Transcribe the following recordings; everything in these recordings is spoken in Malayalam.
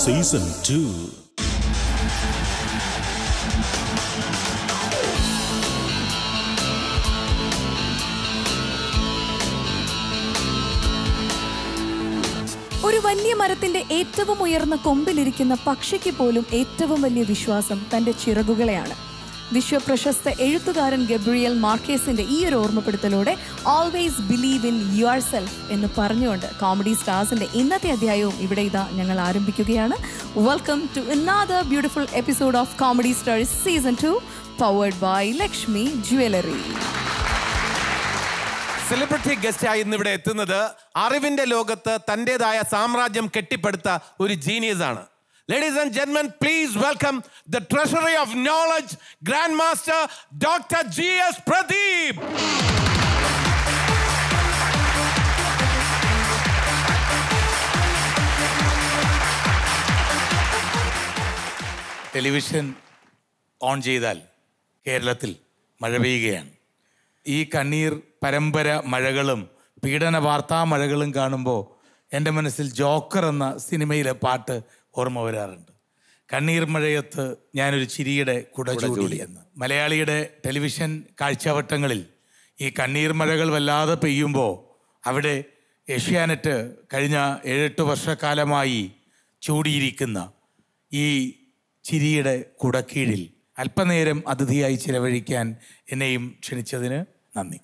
സീസൺ ടു ഒരു വലിയ മരത്തിന്റെ ഏറ്റവും ഉയർന്ന കൊമ്പിലിരിക്കുന്ന പക്ഷിക്ക് പോലും ഏറ്റവും വലിയ വിശ്വാസം തന്റെ ചിറകുകളെയാണ് വിശ്വപ്രശസ്ത എഴുത്തുകാരൻ ഗബ്രിയൽ മാർക്കേസിന്റെ ഈ ഒരു ഓർമ്മപ്പെടുത്തലോടെ always believe in yourself എന്ന് പറഞ്ഞുകൊണ്ട് കോമഡി സ്റ്റാർസിന്റെ ഇന്നത്തെ അധ്യായവും ഇവിടെ ഇതാ ഞങ്ങൾ ആരംഭിക്കുകയാണ് welcome to another beautiful episode of comedy stars season two powered by Lakshmi jewellery celebrity ഗസ്റ്റായി ഇന്ന് ഇവിടെ എത്തുന്നത് അറിവിന്റെ ലോകത്ത് തന്റേതായ സാമ്രാജ്യം കെട്ടിപ്പടുത്ത ഒരു ജീനിയസ് ആണ് ലേഡീസ് ആൻഡ് ജെന്മൻ please welcome the treasury of knowledge grand master doctor G S Pradeep television on ചെയ്താൽ കേരളത്തിൽ മഴ പെയ്യുകയാണ് ഈ കണ്ണീർ പരമ്പര മഴകളും പീഡന വാർത്താ മഴകളും കാണുമ്പോൾ എൻ്റെ മനസ്സിൽ ജോക്കർ എന്ന സിനിമയിലെ പാട്ട് ഓർമ്മ വരാറുണ്ട് കണ്ണീർ മഴയത്ത് ഞാനൊരു ചിരിയുടെ കുടചൂടി എന്ന് മലയാളിയുടെ ടെലിവിഷൻ കാഴ്ചവട്ടങ്ങളിൽ ഈ കണ്ണീർ മഴകൾ വല്ലാതെ പെയ്യുമ്പോൾ അവിടെ ഏഷ്യാനെറ്റ് കഴിഞ്ഞ ഏഴെട്ട് വർഷക്കാലമായി ചൂടിയിരിക്കുന്ന ഈ ചിരിയുടെ കുടക്കീഴിൽ അല്പനേരം അതിഥിയായി ചിലവഴിക്കാൻ എന്നെയും ക്ഷണിച്ചതിന് നന്ദി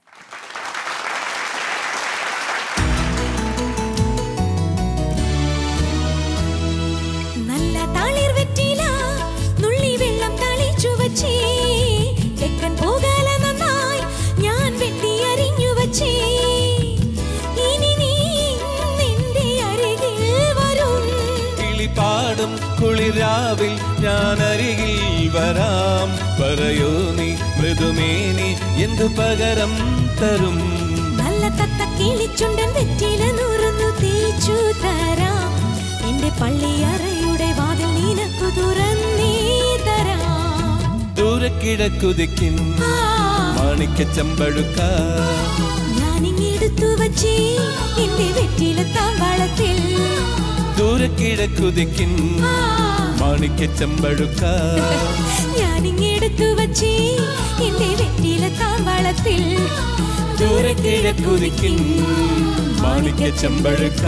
നല്ല തളിർ വെറ്റില നുള്ളി വെള്ളം തളിച്ചു വച്ചേ തെക്കൻ പോകാല നന്നായി ഞാൻ വെട്ടി അരിഞ്ഞു വച്ചേ ഇനി നീ നിന്റെ അരികിൽ വരും കിളിപ്പാടും കുളിരാവിൽ ഞാൻ അരികിൽ വരാം പറയൂ നീ മൃദുമേനി എന്തു പകരം തരും നല്ല തത്ത കിളിച്ചുണ്ടൻ വെറ്റില നുറുന്നു തേച്ചു തരാം എന്റെ പള്ളിയറയുടെ വാതിൽ നിനക്കു തുറന്നേ തരാം ദൂരെ കിഴക്കുതിക്കിൻ ആ, മാണിക്ക ചമ്പഴുക്ക ഞാനിങ്ങെടുത്തു വച്ചേ എന്റെ വെറ്റില താമ്പാളത്തിൽ ദൂരെ കിഴക്കുതിക്കിൻ ആ, മാണിക്ക ചമ്പഴുക്ക ഞാനിങ്ങെടുത്തു വച്ചേ എന്റെ വെറ്റില താമ്പാളത്തിൽ ദൂരെ കിഴക്കുതിക്കിൻ മാണിക്ക ചമ്പഴുക്ക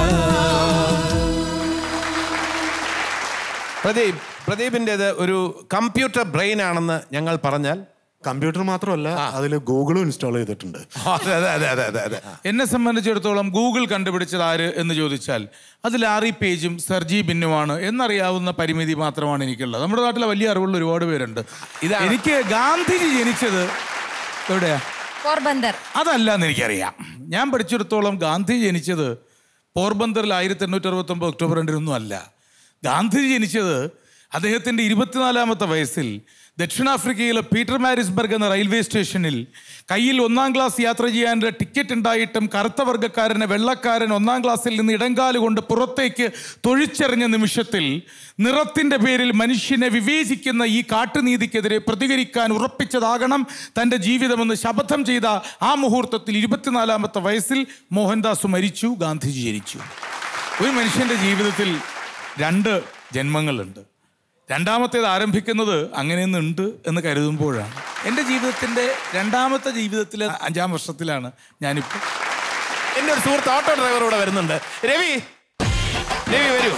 പ്രദീപ് പ്രദീപിൻ്റെത് ഒരു കമ്പ്യൂട്ടർ ബ്രെയിൻ ആണെന്ന് ഞങ്ങൾ പറഞ്ഞാൽ കമ്പ്യൂട്ടർ മാത്രമല്ല അതിൽ ഗൂഗിളും ഇൻസ്റ്റാൾ ചെയ്തിട്ടുണ്ട് അതെ അതെ അതെ അതെ അതെ അതെ എന്നെ സംബന്ധിച്ചിടത്തോളം ഗൂഗിൾ കണ്ടുപിടിച്ചത് ആര് എന്ന് ചോദിച്ചാൽ അത് ലാറി പേജും സർജി ബിന്നുമാണ് എന്നറിയാവുന്ന പരിമിതി മാത്രമാണ് എനിക്കുള്ളത് നമ്മുടെ നാട്ടിലെ വലിയ അറിവുള്ള ഒരുപാട് പേരുണ്ട് ഇതാണ്. എനിക്ക് ഗാന്ധിജി ജനിച്ചത് എവിടെയാ പോർബന്ദർ അതല്ല എന്ന് എനിക്കറിയാം ഞാൻ പഠിച്ചിടത്തോളം ഗാന്ധി ജനിച്ചത് പോർബന്തറിൽ ആയിരത്തി എണ്ണൂറ്റി അറുപത്തൊമ്പത് ഒക്ടോബർ രണ്ടിനൊന്നും അല്ല ഗാന്ധി ജനിച്ചത് അദ്ദേഹത്തിൻ്റെ ഇരുപത്തിനാലാമത്തെ വയസ്സിൽ ദക്ഷിണാഫ്രിക്കയിലെ പീറ്റർ മാരിസ്ബർഗ് എന്ന റെയിൽവേ സ്റ്റേഷനിൽ കയ്യിൽ ഒന്നാം ക്ലാസ് യാത്ര ചെയ്യാനുള്ള ടിക്കറ്റ് ഉണ്ടായിട്ടും കറുത്ത വർഗ്ഗക്കാരനെ വെള്ളക്കാരൻ ഒന്നാം ക്ലാസ്സിൽ നിന്ന് ഇടങ്കാല് കൊണ്ട് പുറത്തേക്ക് തൊഴിച്ചെറിഞ്ഞ നിമിഷത്തിൽ നിറത്തിൻ്റെ പേരിൽ മനുഷ്യനെ വിവേചിക്കുന്ന ഈ കാട്ടുനീതിക്കെതിരെ പ്രതികരിക്കാൻ ഉറപ്പിച്ചതാകണം തൻ്റെ ജീവിതമെന്ന് ശപഥം ചെയ്ത ആ മുഹൂർത്തത്തിൽ ഇരുപത്തിനാലാമത്തെ വയസ്സിൽ മോഹൻദാസ് മരിച്ചു ഗാന്ധിജി ജനിച്ചു ഒരു മനുഷ്യൻ്റെ ജീവിതത്തിൽ രണ്ട് ജന്മങ്ങളുണ്ട് രണ്ടാമത്തേത് ആരംഭിക്കുന്നത് അങ്ങനെയൊന്നുണ്ട് എന്ന് കരുതുമ്പോഴാണ് എൻ്റെ ജീവിതത്തിൻ്റെ രണ്ടാമത്തെ ജീവിതത്തിലെ അഞ്ചാം വർഷത്തിലാണ് ഞാനിപ്പോൾ എൻ്റെ ഒരു സുഹൃത്ത് ഓട്ടോ ഡ്രൈവർ ഇവിടെ വരുന്നുണ്ട് രവി രവി വരൂ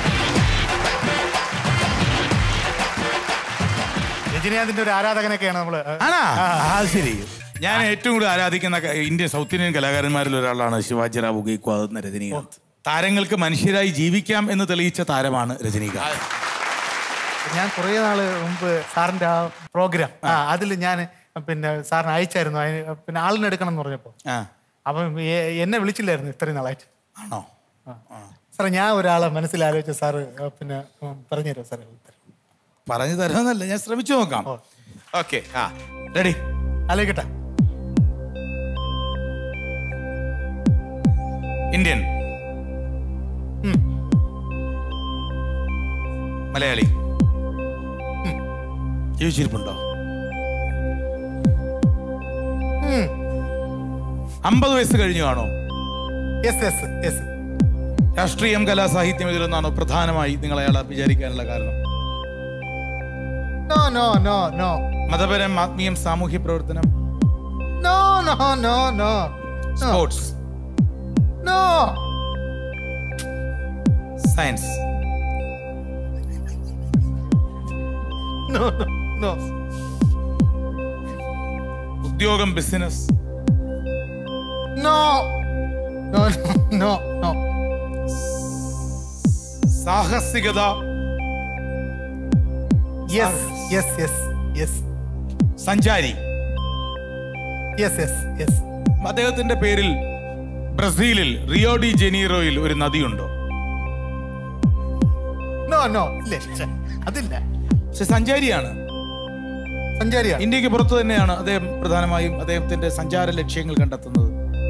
രജനീകാന്തിന്റെ ഒരു ആരാധകനൊക്കെയാണ് നമ്മള് ആണാ ആ ശരി ഞാൻ ഏറ്റവും കൂടുതൽ ആരാധിക്കുന്ന ക- ഇന്ത്യൻ സൗത്ത് ഇന്ത്യൻ കലാകാരന്മാരിൽ ഒരാളാണ് ശിവാജിറാവു ഗെയ്ക്വാദ് എന്ന രജനീകാന്ത് താരങ്ങൾക്ക് മനുഷ്യരായി ജീവിക്കാം എന്ന് തെളിയിച്ച താരമാണ് രജനീകാന്ത് ഞാൻ കുറേ നാള് മുമ്പ് സാറിന്റെ ആ പ്രോഗ്രാം ആ അതിൽ ഞാൻ പിന്നെ സാറിന് അയച്ചായിരുന്നു അതിന് പിന്നെ ആളിനെ എടുക്കണം എന്ന് പറഞ്ഞപ്പോ ആ അപ്പം എ- എന്നെ വിളിച്ചില്ലായിരുന്നു ഇത്രയും നാളായിട്ട് ആണോ സാറേ ഞാൻ ഒരാളെ മനസ്സിലാലോചിച്ച സാറ് ആ, പിന്നെ ഉം, പറഞ്ഞുതരുമോ സാറേ ഉത്തരം പറഞ്ഞു തരാമെന്നല്ല ഞാൻ ശ്രമിച്ചു നോക്കാം ഓ. ഓക്കെ ആ റെഡി ആലോചിക്കട്ടെ ഇന്ത്യൻ ഉം. മലയാളി ജീവിച്ചിരിപ്പുണ്ടോ ഉം. അമ്പത് വയസ്സ് കഴിഞ്ഞു കാണോ യെസ് യെസ് യെസ് രാഷ്ട്രീയം കലാ സാഹിത്യം ഇതിലൊന്നാണോ പ്രധാനമായി നിങ്ങൾ അയാളെ വിചാരിക്കാനുള്ള കാരണം നോ നോ നോ നോ മതപരം ആത്മീയം സാമൂഹ്യ പ്രവർത്തനം no no no no sports no science no no ഉദ്യോഗം business no no no no സാഹസികത യെസ് യെസ് യെസ് യെസ് സഞ്ചാരി യെസ് യെസ് യെസ് അദ്ദേഹത്തിന്റെ പേരിൽ ബ്രസീലിൽ റിയോ ഡി ജനീറോയിൽ ഒരു നദിയുണ്ടോ നോ നോ ഇല്ല ശ്ശെ, അതില്ല പക്ഷെ സഞ്ചാരിയാണ് സഞ്ചാരിയാണ് ഇന്ത്യക്ക് പുറത്തു തന്നെയാണ് അദ്ദേഹം പ്രധാനമായും അദ്ദേഹത്തിന്റെ സഞ്ചാര ലക്ഷ്യങ്ങൾ കണ്ടെത്തുന്നത്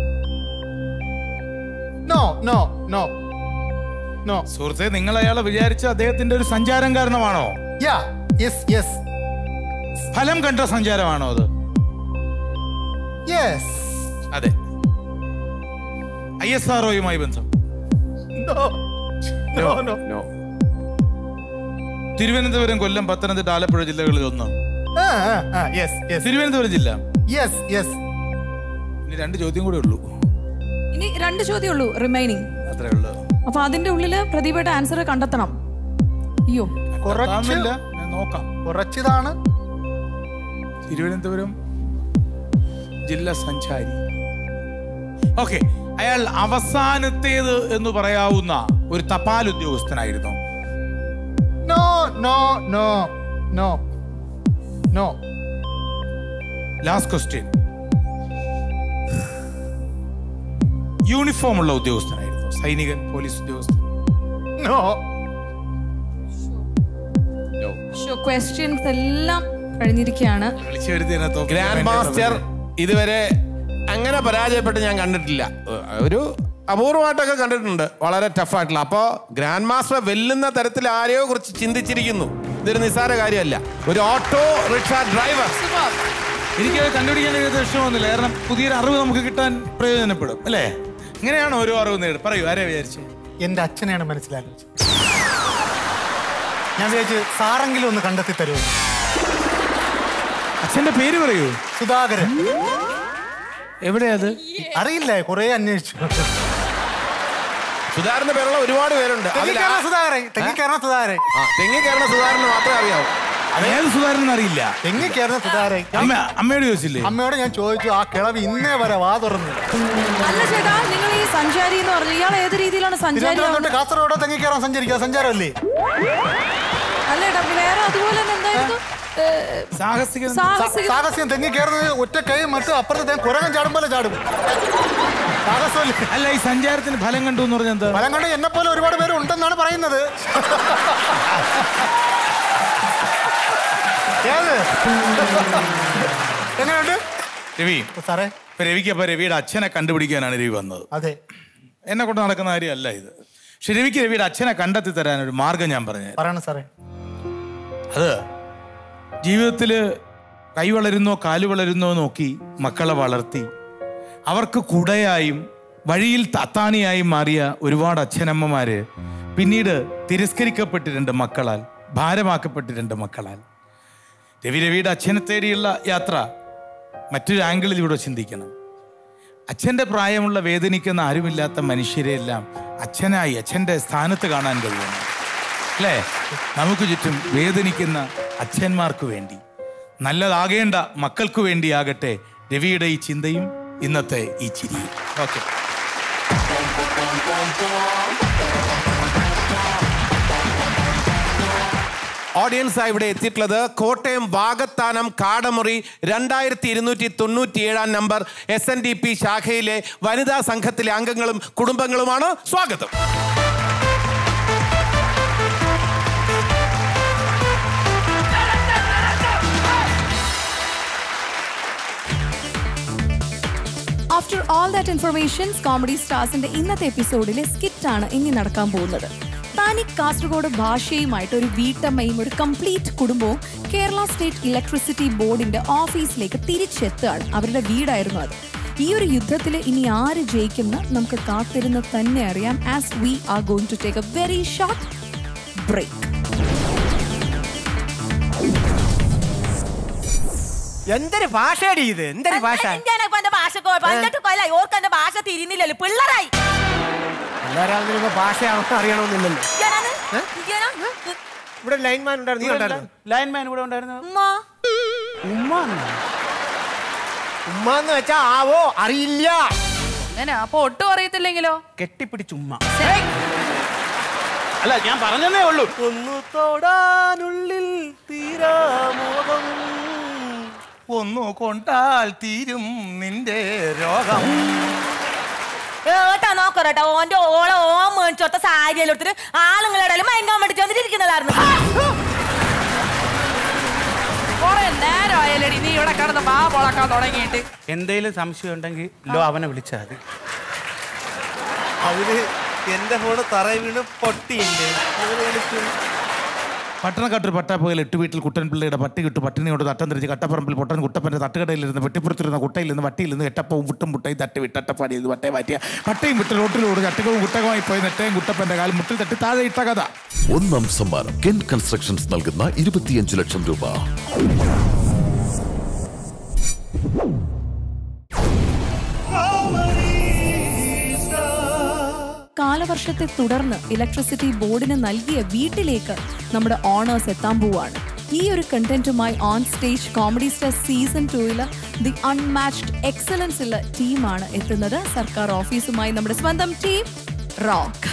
നോ നോ നോ നോ സുഹൃത്തെ നിങ്ങൾ അയാളെ വിചാരിച്ച അദ്ദേഹത്തിന്റെ ഒരു സഞ്ചാരം കാരണമാണോ യാ യെസ് യെസ് ഫലം കണ്ട സഞ്ചാരമാണോ അത് യെസ് അതെ ഐ എസ് ആർഒയുമായി ബന്ധം no no no no Thiruvananthapuram Kollam Pathanamthitta Alappuzha ജില്ലകളിൽ ഒന്ന് യെസ് യെസ് തിരുവനന്തപുരം ജില്ല യെസ് യെസ് ഇനി രണ്ട് ചോദ്യം കൂടെ ഉള്ളൂ ഇനി രണ്ട് ചോദ്യമേ ഉള്ളൂ റിമൈനിങ് അത്രേ ഉള്ളൂ അപ്പൊ അതിന്റെ ഉള്ളില് പ്രദീപയുടെ ആൻസർ കണ്ടെത്തണം അയ്യോ കുറച്ച് കാണുന്നില്ല ഞാൻ നോക്കാം കുറച്ചിതാണ് തിരുവനന്തപുരം ജില്ല സഞ്ചാരി ഓക്കെ അയാൾ അവസാനത്തേത് എന്ന് പറയാവുന്ന ഒരു തപാൽ ഉദ്യോഗസ്ഥനായിരുന്നു no no no no no last question uniform ഉള്ള ഉദ്യോഗസ്ഥനായിരുന്നു സൈനികൻ പോലീസ് ഉദ്യോഗസ്ഥൻ നോ ക്വസ്റ്റ്യൻസ് എല്ലാം കഴിഞ്ഞിരിക്കുകയാണ് വിളിച്ചു വരുത്തിയതിനകത്ത് ഗ്രാൻഡ് മാസ്റ്റർ ഇതുവരെ അങ്ങനെ പരാജയപ്പെട്ട് ഞാൻ കണ്ടിട്ടില്ല ഒരു അപൂർവമായിട്ടൊക്കെ കണ്ടിട്ടുണ്ട് വളരെ ടഫായിട്ടുള്ള അപ്പോൾ ഗ്രാൻഡ് മാസ്റ്റർ വെല്ലുന്ന തരത്തിൽ ആരെയോ കുറിച്ച് ചിന്തിച്ചിരിക്കുന്നു ഇതൊരു നിസ്സാര കാര്യമല്ല ഒരു ഓട്ടോ റിക്ഷ ഡ്രൈവർ എനിക്ക് അത് കണ്ടുപിടിക്കാൻ ഒരു വിഷമമൊന്നുമില്ല കാരണം പുതിയൊരു അറിവ് നമുക്ക് കിട്ടാൻ പ്രയോജനപ്പെടും അല്ലേ ഇങ്ങനെയാണ് ഓരോ അറിവ് നേടും പറയൂ ആരെ വിചാരിച്ചു എന്റെ അച്ഛനെയാണ് മനസ്സിലാലോചിച്ചത് ഞാൻ വിചാരിച്ചു സാറെങ്കിലും ഒന്ന് കണ്ടെത്തി തരുമോ അച്ഛന്റെ പേര് പറയൂ സുധാകരൻ എവിടെയാ അത് അറിയില്ല കുറെ അന്വേഷിച്ചു സുധാകരന്റെ പേരുള്ള ഒരുപാട് പേരുണ്ട് അതിൽ തെങ്ങിക്കയറുന്ന സുധാകരൻ തെങ്ങിക്കയറുന്ന സുധാകരൻ ആ തെങ്ങി കയറുന്ന സുധാകരന് മാത്രമേ അറിയാവൂ ഏത് സുധാകരൻ അറിയില്ല തെങ്ങിക്കയറുന്ന സുധാകരൻ അമ്മ അമ്മയോട് ചോദിച്ചില്ലേ അമ്മയോട് ഞാൻ ചോദിച്ചു ആ കിളവ് ഇന്നേ വരെ വാ തുറന്നു അല്ല ചേട്ടാ നിങ്ങൾ ഈ സഞ്ചാരി എന്ന് പറഞ്ഞു ഇയാൾ ഏത് രീതിയിലാണ് സഞ്ചാരി തിരുവനന്തപുരം ആവുന്നത്? തൊട്ട് കാസർഗോഡോ തെങ്ങിക്കയറാൻ സഞ്ചരിക്കുക സഞ്ചാരമല്ലേ അല്ല ചേട്ടാ വേറെ അതുപോലെ തന്നെ എന്തായിരുന്നു ഏ, സാഹസിക സാഹസിക സാഹസ്യം തെങ്ങി കയറുന്നത് ഒറ്റ കൈ മറ്റ് അപ്പുറത്തെ കുരങ്ങൻ ചാടും പോലെ ചാടും സാഹസമല്ലേ അല്ല ഈ സഞ്ചാരത്തിന് ഫലം കണ്ടു എന്ന് പറഞ്ഞാൽ എന്താ ഫലം കൊണ്ട് എന്നെ പോലെ ഒരുപാട് പേര് ഉണ്ടെന്നാണ് പറയുന്നത് ഏത് എങ്ങനെയുണ്ട് രവി സാറേ ഇപ്പൊ രവിക്ക് അപ്പൊ രവിയുടെ അച്ഛനെ കണ്ടുപിടിക്കാനാണ് രവി വന്നത് അതെ എന്നെ കൊണ്ട് നടക്കുന്ന കാര്യമല്ല ഇത് പക്ഷെ രവിക്ക് രവിയുടെ അച്ഛനെ കണ്ടെത്തി തരാൻ ഒരു മാർഗം ഞാൻ പറഞ്ഞു പറയണം സാറേ അത് ജീവിതത്തിൽ കൈ വളരുന്നോ കാല് വളരുന്നോ നോക്കി മക്കളെ വളർത്തി അവർക്ക് കുടയായും വഴിയിൽ തത്താണിയായും മാറിയ ഒരുപാട് അച്ഛനമ്മമാര് പിന്നീട് തിരസ്കരിക്കപ്പെട്ടിട്ടുണ്ട് മക്കളാൽ ഭാരമാക്കപ്പെട്ടിട്ടുണ്ട് മക്കളാൽ രവി രവിയുടെ അച്ഛനെ തേടിയുള്ള യാത്ര മറ്റൊരു ആംഗിളിൽ ഇവിടെ ചിന്തിക്കണം അച്ഛൻ്റെ പ്രായമുള്ള വേദനിക്കുന്ന ആരുമില്ലാത്ത മനുഷ്യരെയെല്ലാം അച്ഛനായി അച്ഛൻ്റെ സ്ഥാനത്ത് കാണാൻ കഴിയുന്നു അല്ലേ നമുക്ക് ചുറ്റും വേദനിക്കുന്ന അച്ഛന്മാർക്ക് വേണ്ടി നല്ലതാകേണ്ട മക്കൾക്ക് വേണ്ടിയാകട്ടെ രവിയുടെ ഈ ചിന്തയും ഇന്നത്തെ ഈ ചിരിയും ഓക്കെ ഓഡിയൻസ് ഇവിടെ എത്തിയിട്ടുള്ളത് കോട്ടയം വാഗത്താനം കാടമുറി രണ്ടായിരത്തി ഇരുന്നൂറ്റി തൊണ്ണൂറ്റി ഏഴാം number S N D P ശാഖയിലെ വനിതാ സംഘത്തിലെ അംഗങ്ങളും കുടുംബങ്ങളുമാണ് സ്വാഗതം after all that informations comedy സ്റ്റാർസിന്റെ ഇന്നത്തെ എപ്പിസോഡിലെ സ്കിറ്റാണ് ഇനി നടക്കാൻ പോകുന്നത് താനി കാസർഗോഡ് ഭാഷയുമായിട്ട് ഒരു വീട്ടമ്മയും ഒരു കംപ്ലീറ്റ് കുടുംബവും കേരള സ്റ്റേറ്റ് ഇലക്ട്രിസിറ്റി ബോർഡിന്റെ ഓഫീസിലേക്ക് തിരിച്ചെത്തുകയാണ് അവരുടെ വീടായിരുന്നു അത് ഈ ഒരു യുദ്ധത്തിൽ ഇനി ആര് ജയിക്കുമെന്ന് നമുക്ക് കാത്തിരുന്ന് തന്നെ അറിയാം as we are going to take a very short break എന്തൊരു ഭാഷയടി ഇത് എന്തൊരു ഭാഷ ഇന്ത്യനൊക്കെ എന്റെ ഭാഷ പതിനെട്ട് കൊല്ലായി ഓർക്ക് എന്റെ ഭാഷ തിരിയുന്നില്ലല്ലോ പിള്ളേരായി എല്ലാവരും ഇപ്പൊ ഭാഷയാണെന്ന് അറിയണമെന്നില്ലല്ലോ ഇന്ത്യനാണ്? ഇന്ത്യനാ? ഇവിടെ ലൈൻമാൻ ഉണ്ടായിരുന്നു നീ ഉണ്ടായിരുന്നു ലൈൻമാൻ ഇവിടെ ഉണ്ടായിരുന്നു ഉമ്മ. ഉമ്മ ഉമ്മ എന്ന് വെച്ചാ ആവോ അറിയില്ല അങ്ങനെ അപ്പൊ ഒട്ടും അറിയത്തില്ലെങ്കിലോ കെട്ടിപ്പിടിച്ച് ഉമ്മ അല്ല ഞാൻ പറഞ്ഞതേ ഉള്ളൂ ഒന്നു തൊടാനുള്ളിൽ തീരാമോഹം ഒന്നു കൊണ്ടാൽ തീരും നിന്റെ രോഗം ഏട്ടാ നോക്കറേട്ടാ ഓന്റെ ഓളെ ഓൻ മേടിച്ചോത്ത സാരി എല്ലാം എടുത്തിട്ട് ആളുങ്ങളുടെ ഇടയിൽ മയങ്ങാൻ വേണ്ടി ചെന്നിട്ടിരിക്കുന്നതായിരുന്നു കൊറേ നേരം ആയാലടി നീ ഇവിടെ കിടന്ന് ബാ പൊളക്കാൻ തുടങ്ങിയിട്ട് എന്തേലും സംശയം ഉണ്ടെങ്കിൽ ലോ അവനെ വിളിച്ചാൽ മതി അതിന് എന്റെ ഫോണ് തറയിൽ വീണ് പൊട്ടിയില്ലേ അങ്ങനെ വിളിച്ചു പട്ടണക്കാട്ടൊരു പട്ടാപ്പകൽ എട്ട് വീട്ടിൽ കുട്ടൻപിള്ളയുടെ പട്ടി കിട്ടു പട്ടിണിയോട് തട്ടം തിരിച്ച് കട്ടപ്പറമ്പിൽ പൊട്ടൻ കുട്ടപ്പൻ്റെ തട്ടുകടയിലിരുന്ന് വെട്ടിപ്പുറത്തിരുന്ന കുട്ടയിൽ നിന്ന് വട്ടിയിൽ നിന്ന് എട്ടപ്പവും വിട്ടും മുട്ടയും തട്ടി വിട്ടട്ടപ്പാടി ഇത് വട്ടയെ മാറ്റിയ പട്ടയും വിട്ട് റോട്ടിലോട് ചട്ടകവും കുട്ടകമായി പോയി നെട്ടയും കുട്ടപ്പൻ്റെ കാൽ മുട്ടിൽ തട്ടി താഴെ ഇട്ട കഥ ഒന്നാം സമ്മാനം കെൻ കൺസ്ട്രക്ഷൻസ് നൽകുന്ന ഇരുപത്തിയഞ്ച് ലക്ഷം രൂപ കാലവർഷത്തെ തുടർന്ന് ഇലക്ട്രിസിറ്റി ബോർഡിന് നൽകിയ വീട്ടിലേക്ക് നമ്മുടെ ഓണേഴ്സ് എത്താൻ പോവാണ് ഈ ഒരു കണ്ടന്റുമായി on stage comedy star season ടൂയില് ദി അൺമാച്ച്ഡ് എക്സലൻസ് ഉള്ള ടീമാണ് എത്തുന്നത് സർക്കാർ ഓഫീസുമായി നമ്മുടെ സ്വന്തം ടീം റോക്ക്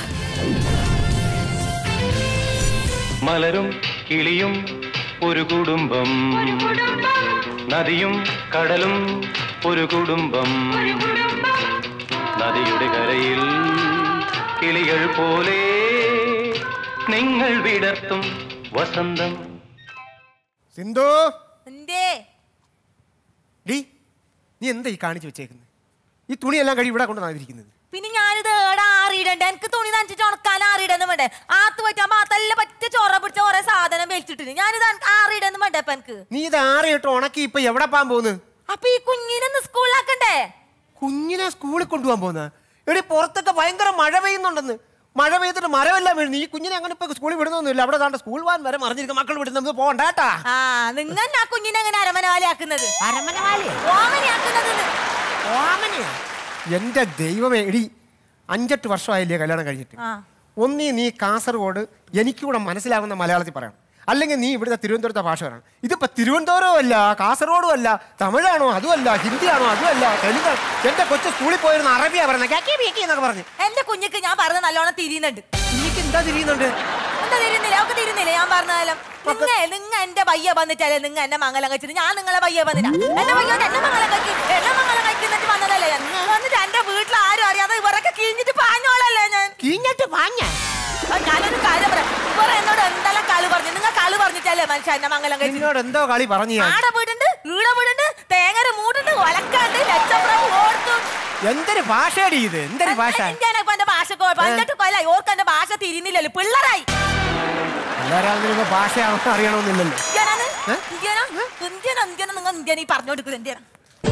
മലരും കിളിയും ഒരു കുടുംബം നദിയും കടലും ഒരു കുടുംബം നദിയുടെ കരയിൽ കിളികൾ പോലെ നിങ്ങൾ വിടർത്തും വസന്തം സിന്ധു എന്തേ ഡീ നീ എന്താ ഈ കാണിച്ചു വെച്ചേക്കുന്നത് ഈ തുണിയെല്ലാം കഴി ഇവിടെ കൊണ്ട് നാതിരിക്കുന്നത് പിന്നെ ഞാനിത് ഏടാ ആറിയിടണ്ട എനിക്ക് തുണി നനച്ചിട്ട് ഉണക്കാൻ ആറിയിടുന്നു വേണ്ടേ ആത്ത് പറ്റാൻ ആത്തല്ല പറ്റ ചോറ പിടിച്ച കുറെ സാധനം വലിച്ചിട്ടിന് ഞാനിത് ആറിയിടുന്നു വേണ്ടേ അപ്പൊ എനിക്ക് നീ ഇത് ആറിയിട്ട് ഉണക്കി ഇപ്പൊ എവിടെ പോകാൻ പോകുന്നു അപ്പൊ ഈ കുഞ്ഞിനൊന്ന് സ്കൂളിലാക്കണ്ടേ കുഞ്ഞിനെ സ്കൂളിൽ കൊണ്ടുപോകാൻ പോകുന്ന എടി പുറത്തൊക്കെ ഭയങ്കര മഴ പെയ്യുന്നുണ്ടെന്ന് മഴ പെയ്തിട്ട് മരമെല്ലാം വീഴുന്നു ഈ കുഞ്ഞിനെ അങ്ങനെ ഇപ്പൊ സ്കൂളിൽ വിടുന്നൊന്നുമില്ല അവിടെ താണ്ട് സ്കൂൾ വാൻ വരെ മറിഞ്ഞിരിക്കും മക്കൾ വിടുന്നത് പോകണ്ട കേട്ടാ ആ നിങ്ങൾ ആ കുഞ്ഞിനെ എങ്ങനെ അരമനവാലിയാക്കുന്നത് ഓമനയാക്കുന്നത് ഓമനയാ? എന്റെ ദൈവമേ എടി അഞ്ചെട്ട് വർഷമായില്ലേ കല്യാണം കഴിഞ്ഞിട്ട് ആ ഒന്നീ നീ കാസർഗോഡ് എനിക്കൂടെ മനസ്സിലാവുന്ന മലയാളത്തിൽ പറയണം അല്ലെങ്കിൽ നീ ഇവിടുത്തെ തിരുവനന്തപുരത്തെ ഭാഷ പറയണം ഇതിപ്പോ തിരുവനന്തപുരവും അല്ല കാസർഗോഡും അല്ല തമിഴാണോ അതുമല്ല ഹിന്ദിയാണോ അതുമല്ല തെലുങ്ക് എന്റെ കൊച്ചു സ്കൂളിൽ പോയിരുന്ന അറബിയാ പറയുന്നത് കാക്കി പീക്കി എന്നൊക്കെ പറഞ്ഞു എന്റെ കുഞ്ഞിക്ക് ഞാൻ പറഞ്ഞ നല്ലോണം തിരിയുന്നുണ്ട് എനിക്ക് എന്താ തിരിയുന്നുണ്ട് എന്താ തിരിയുന്നില്ല അവക്ക് തിരിയുന്നില്ല ഞാൻ പറഞ്ഞാലും നിങ്ങ നിങ്ങ എന്റെ പയ്യ വന്നിട്ടല്ലേ നിങ്ങ എന്നെ മംഗലം കഴിച്ചിട്ട് ഞാൻ നിങ്ങളെ പയ്യ വന്നില്ല എന്റെ പയ്യ വന്ന് എന്നെ മംഗലം കഴിക്കും എന്നെ മംഗലം കഴിക്കുന്നിട്ട് വന്നതല്ലേ ഞാൻ വന്നിട്ട് എന്റെ വീട്ടിൽ ആരും അറിയാതെ ഇവരൊക്കെ കിഴിഞ്ഞിട്ട് പാഞ്ഞോളല്ലേ ഞാൻ കിഴിഞ്ഞിട്ട് പാഞ്ഞ ആ, ഞാനൊരു കാര്യം പറയാം ഇവർ എന്നോട് എന്തെല്ലാം കളി പറഞ്ഞു നിങ്ങൾ കളി പറഞ്ഞിട്ടല്ലേ മനുഷ്യ എന്നെ മംഗലം കഴിച്ചു നിന്നോട് എന്തോ കളി പറഞ്ഞു ഞാൻ ആടെ വീടുണ്ട് ഈടെ വീടുണ്ട് തേങ്ങര മൂടുണ്ട് ഒലക്കാണ്ട് ലക്ഷപ്രഭു ഓർത്തു എന്തൊരു ഭാഷയടി ഇത് എന്തൊരു ഭാഷ ഞാനപ്പോ എന്റെ ഭാഷ പതിനെട്ട് കൊല്ലായി ഓർക്ക് എന്റെ ഭാഷ തിരിയുന്നില്ലല്ലോ പിള്ളേരായി എല്ലാവരും ഇപ്പൊ ഭാഷയാണെന്ന് അറിയണമെന്നില്ലല്ലോ ഇന്ത്യനാണ് ഇന്ത്യനാ ഇന്ത്യനാ ഇന്ത്യനാ നിങ്ങൾ ഇന്ത്യൻ ഈ പറഞ്ഞു കൊടുക്കുന്നത് ഇന്ത്യനാ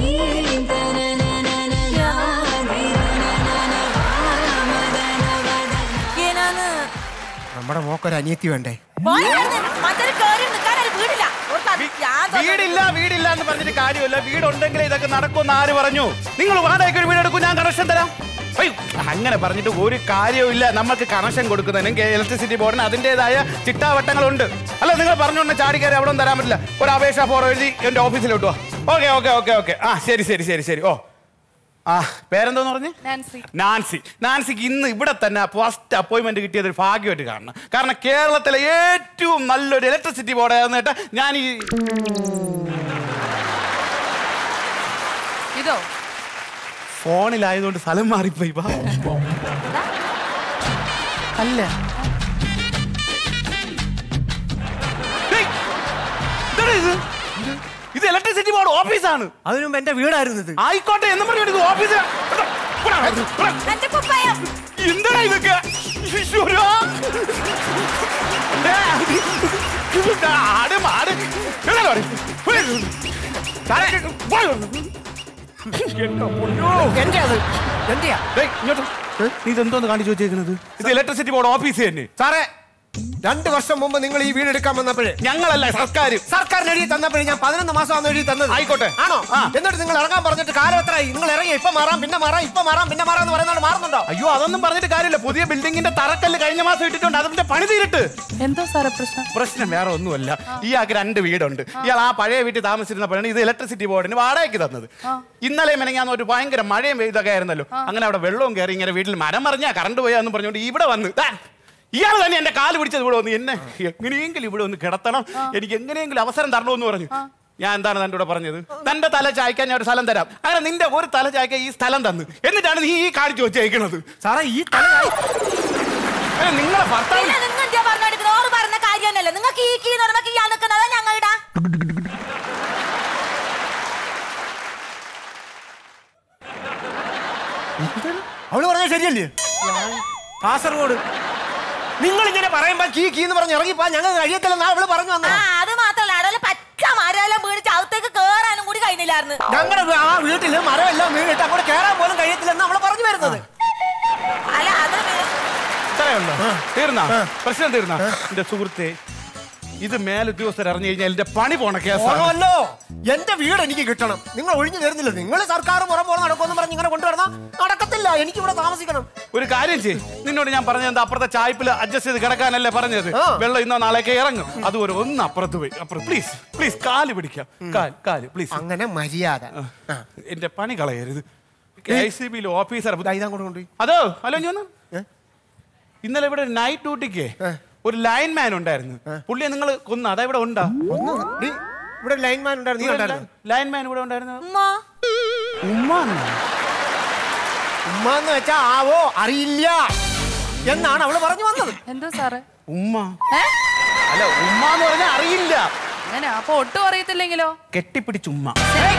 ഇന്ത്യനാണ് നമ്മുടെ മോക്കൊരു അനിയത്തി വേണ്ടേ പോയി അവിടുന്ന്. മറ്റൊരു കേറി നിൽക്കാനൊരു വീടില്ല ഓർക്ക് അത് ഞാൻ തോന്നുന്നു. വീടില്ല വീടില്ല എന്ന് പറഞ്ഞിട്ട് കാര്യമില്ല വീടുണ്ടെങ്കിൽ ഇതൊക്കെ നടക്കുമെന്ന് ആര് പറഞ്ഞു നിങ്ങൾ വാടകയ്ക്ക് ഒരു വീടെടുക്കും ഞാൻ കണക്ഷൻ തരാം അയ്യോ അങ്ങനെ പറഞ്ഞിട്ട് ഒരു കാര്യവുമില്ല നമുക്ക് കണക്ഷൻ കൊടുക്കുന്നതിനും ഇലക്ട്രിസിറ്റി ബോർഡിന് അതിൻ്റെതായ ചിട്ടാവട്ടങ്ങളുണ്ട് അല്ല നിങ്ങൾ പറഞ്ഞുകൊണ്ട് ചാടിക്കയറി അവിടെ ഒന്നും തരാൻ പറ്റില്ല ഒരു അപേക്ഷ ഫോർ എഴുതി എൻ്റെ ഓഫീസിലോട്ട് വാ ഓക്കെ ഓക്കെ ഓക്കെ ഓക്കെ ആ ശരി ശരി ശരി ശരി ഓ ആ പേരെന്തോന്ന് പറഞ്ഞേ നാൻസി നാൻസി നാൻസിക്ക് ഇന്ന് ഇവിടെ തന്നെ ഫസ്റ്റ് അപ്പോയിന്റ്മെന്റ് കിട്ടിയത് ഒരു ഭാഗ്യമായിട്ട് കാണണം കാരണം കേരളത്തിലെ ഏറ്റവും നല്ലൊരു ഇലക്ട്രിസിറ്റി ബോർഡ് ആയിരുന്നിട്ട് ഞാൻ ഈ ഇതോ ഫോണിലായതുകൊണ്ട് സ്ഥലം മാറിപ്പോയി വാ. അല്ല ഏയ്, ഇതെടാ ഇത് ഇത് ഇലക്ട്രിസിറ്റി ബോർഡ് ഓഫീസാണ് അതിനു മുമ്പ് എന്റെ വീടായിരുന്നു ഇത് ആയിക്കോട്ടെ എന്ന് പറഞ്ഞിട്ട് ഇത് ഓഫീസ് എന്റെ കുപ്പായം എന്താടാ ഇതൊക്കെ ഈശ്വരാ. ഏ, ഇത് ആട് മാട് എല്ലാം പറയും. സാറേ, പോയോ? എന്റെ അത് എന്റെയാ ഡേയ്, ഇങ്ങോട്ട്. നീ ഇതെന്തോന്ന് കാണിച്ചു വെച്ചേക്കുന്നത് ഇത് ഇലക്ട്രിസിറ്റി ബോർഡ് ഓഫീസ് തന്നെ സാറേ രണ്ട് വർഷം മുമ്പ് നിങ്ങൾ ഈ വീട് എടുക്കാൻ വന്നപ്പോഴേ ഞങ്ങളല്ല സർക്കാർ സർക്കാരിന് എഴുതി തന്നപ്പോഴേ ഞാൻ പതിനൊന്ന് മാസമാണ് എഴുതി തന്നത് ആയിക്കോട്ടെ. ആണോ ആ. എന്നിട്ട് നിങ്ങൾ ഇറങ്ങാൻ പറഞ്ഞിട്ട് കാലം എത്രയായി നിങ്ങൾ ഇറങ്ങി ഇപ്പൊ മാറാം പിന്നെ മാറാം ഇപ്പൊ മാറാം പിന്നെ മാറാം എന്ന് പറയുന്നത് മാറുന്നുണ്ടോ അയ്യോ അതൊന്നും പറഞ്ഞിട്ട് കാര്യമില്ല പുതിയ ബിൽഡിങ്ങിന്റെ തറക്കല്ല് കഴിഞ്ഞ മാസം ഇട്ടിട്ടുണ്ട് അതിന്റെ പണി തീരിട്ട് എന്തോ സാറേ പ്രശ്നം പ്രശ്നം വേറെ ഒന്നുമല്ല ഇയാൾക്ക് രണ്ട് വീടുണ്ട് ഇയാൾ ആ പഴയ വീട്ടിൽ താമസിച്ചിരുന്നപ്പോഴാണ് ഇത് ഇലക്ട്രിസിറ്റി ബോർഡിന് വാടകയ്ക്ക് തന്നത് ഇന്നലെ മെനങ്ങാന്ന് ഒരു ഭയങ്കര മഴയും ഇതൊക്കെ ആയിരുന്നല്ലോ അങ്ങനെ അവിടെ വെള്ളവും കയറി ഇങ്ങനെ വീട്ടിൽ മരം മറിഞ്ഞാ കറണ്ട് പോയാന്ന് പറഞ്ഞുകൊണ്ട് ഇവിടെ വന്ന് ദാ, ഇയാൾ തന്നെ എന്റെ കാല് പിടിച്ചത് ഇവിടെ വന്ന് എന്നെ എങ്ങനെയെങ്കിലും ഇവിടെ ഒന്ന് കിടത്തണം എനിക്ക് എങ്ങനെയെങ്കിലും അവസരം തരണമെന്ന് പറഞ്ഞു ഞാൻ എന്താണ് തന്റെ കൂടെ പറഞ്ഞത് തന്റെ തല ചായ്ക്കാൻ ഞാൻ ഒരു സ്ഥലം തരാം അങ്ങനെ നിന്റെ ഒരു തല ചായ്ക്കാൻ ഈ സ്ഥലം തന്നു എന്നിട്ടാണ് നീ ഈ കാണിച്ചു വെച്ചേക്കണത് സാറേ ഈ തല ഏ, നിങ്ങളെ ഭർത്താവ് പിന്നെ നിങ്ങൾ എന്താ പറഞ്ഞെടുക്കുന്നത് ഓറ് പറഞ്ഞ കാര്യം തന്നെയല്ലേ നിങ്ങൾക്ക് ഈ കീ എന്ന് പറയുമ്പോ ഇയാൾ നിൽക്കുന്നത് ഞങ്ങളുടെ അവള് പറഞ്ഞത് ശരിയല്ലേ കാസർഗോഡ് നിങ്ങൾ ഇങ്ങനെ പറയുമ്പോ കീ കീ എന്ന് പറഞ്ഞ് ഇറങ്ങിപ്പോ ഞങ്ങൾ കഴിയത്തില്ലെന്നാ അവള് പറഞ്ഞു ആ വന്നത് അത് മാത്രല്ല അവിടെ പച്ച മരമെല്ലാം വീണിച്ച് അകത്തേക്ക് കേറാനും കൂടി കഴിഞ്ഞില്ലായിരുന്നു ഞങ്ങളുടെ ആ വീട്ടില് മരമെല്ലാം വീണിട്ട് അങ്ങോട്ട് കയറാൻ പോലും കഴിയത്തില്ലെന്ന് അവള് പറഞ്ഞു വരുന്നത് അല്ല അത് ഇത്രയേ ഉള്ളൂ തീർന്നാ പ്രശ്നം തീർന്നാ എന്റെ സുഹൃത്തെ ഇത് മേലുദ്യോഗസ്ഥർ അറിഞ്ഞു കഴിഞ്ഞാൽ എന്റെ പണി പോണ കേസാണ് ഓണമല്ലോ എന്റെ വീട് എനിക്ക് കിട്ടണം നിങ്ങൾ ഒഴിഞ്ഞു തരുന്നില്ല നിങ്ങൾ സർക്കാർ പുറം പോലെ നടക്കുമെന്ന് പറഞ്ഞ് ഇങ്ങനെ കൊണ്ടുവരണ നടക്കത്തില്ല എനിക്ക് ഇവിടെ താമസിക്കണം ഒരു കാര്യം ചെയ്യ് നിന്നോട് ഞാൻ പറഞ്ഞത് എന്താ അപ്പുറത്തെ ചായ്പിൽ അഡ്ജസ്റ്റ് ചെയ്ത് കിടക്കാനല്ലേ പറഞ്ഞത് ആ. വെള്ളം ഇന്നോ നാളേക്ക് ഇറങ്ങും അതുപോലെ ഒന്ന് അപ്പുറത്ത് പോയി അപ്പുറം പ്ലീസ് പ്ലീസ് കാല് പിടിക്കാം കാല് കാല് പ്ലീസ് അങ്ങനെ മര്യാദ എന്റെ പണി കളയരുത് കെ സി ബിയിൽ ഓഫീസർ ഇതാ കൊണ്ട് കൊണ്ടുപോയി അതോ ഹലോ ഞാൻ ഇന്നലെ ഇവിടെ നൈറ്റ് ഡ്യൂട്ടിക്ക് ഒരു ലൈൻമാൻ ഉണ്ടായിരുന്നു പുള്ളിയെ നിങ്ങൾ കൊന്ന അതാ ഇവിടെ ഉണ്ടാ ഒന്ന് ഡി, ഇവിടെ ലൈൻമാൻ ഉണ്ടായിരുന്നു നീ ഉണ്ടായിരുന്നു ലൈൻമാൻ ഇവിടെ ഉണ്ടായിരുന്നു ഉമ്മ ഉമ്മ ഉമ്മ എന്ന് വെച്ചാ ആവോ അറിയില്ല എന്നാണ് അവള് പറഞ്ഞു വന്നത് എന്തോ സാറേ ഉമ്മ ഏ അല്ല ഉമ്മ എന്ന് പറഞ്ഞാൽ അറിയില്ല അങ്ങനെ അപ്പൊ ഒട്ടും അറിയത്തില്ലെങ്കിലോ കെട്ടിപ്പിടിച്ച് ഉമ്മ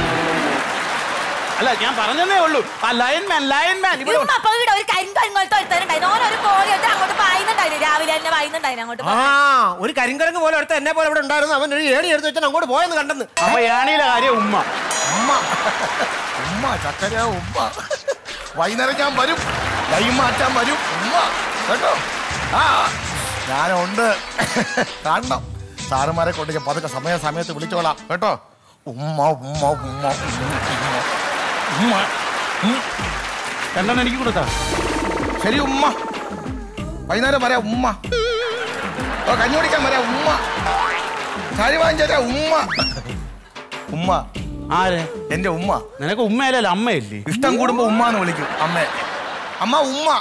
അല്ല ഞാൻ പറഞ്ഞതേ ഉള്ളൂ ആ ലൈൻമാൻ ലൈൻമാൻ ഇവിടെ ഉമ്മ അപ്പൊ ഇവിടെ ഒരു കരിങ്കോലത്തെ ഒരുത്തനുണ്ടായിരുന്നു ഓരോ ഒരു കോഴി എടുത്ത് അങ്ങോട്ട് പായുന്നുണ്ടായിരുന്നു രാവിലെ തന്നെ പായുന്നുണ്ടായിരുന്നു അങ്ങോട്ട് ആ ഒരു കരിങ്കരങ്ങ് പോലെ എടുത്ത എന്നെ പോലെ ഇവിടെ ഉണ്ടായിരുന്നു അവൻ ഒരു ഏണി എടുത്ത് വെച്ചാൽ അങ്ങോട്ട് പോയെന്ന് കണ്ടെന്ന് അപ്പൊ ഏണിയിലെ കാര്യം ഉമ്മ ഉമ്മ ഉമ്മ ചക്കര ഉമ്മ വൈകുന്നേരം ഞാൻ വരും കൈ മാറ്റാൻ വരും ഉമ്മ കേട്ടോ ആ ഞാനുണ്ട് കാണണം സാറുമാരെ കൊണ്ട് ഞാൻ പതുക്കെ സമയ സമയത്ത് വിളിച്ചോളാം കേട്ടോ ഉമ്മ ഉമ്മ ഉമ്മ ഉമ്മ ഉമ്മ ഉം. രണ്ടെണ്ണം എനിക്ക് കൊടുത്താ ശരി ഉമ്മ വൈകുന്നേരം വരാം ഉമ്മ ഓ കഞ്ഞി കുടിക്കാൻ വരാം ഉമ്മ സാരി വാങ്ങിച്ചാ ഉമ്മ ഉമ്മ ആരെ എന്റെ ഉമ്മ നിനക്ക് ഉമ്മയല്ലല്ലോ അമ്മയല്ലേ ഇഷ്ടം കൂടുമ്പോ ഉമ്മ എന്ന് വിളിക്കും അമ്മേ അമ്മ ഉമ്മ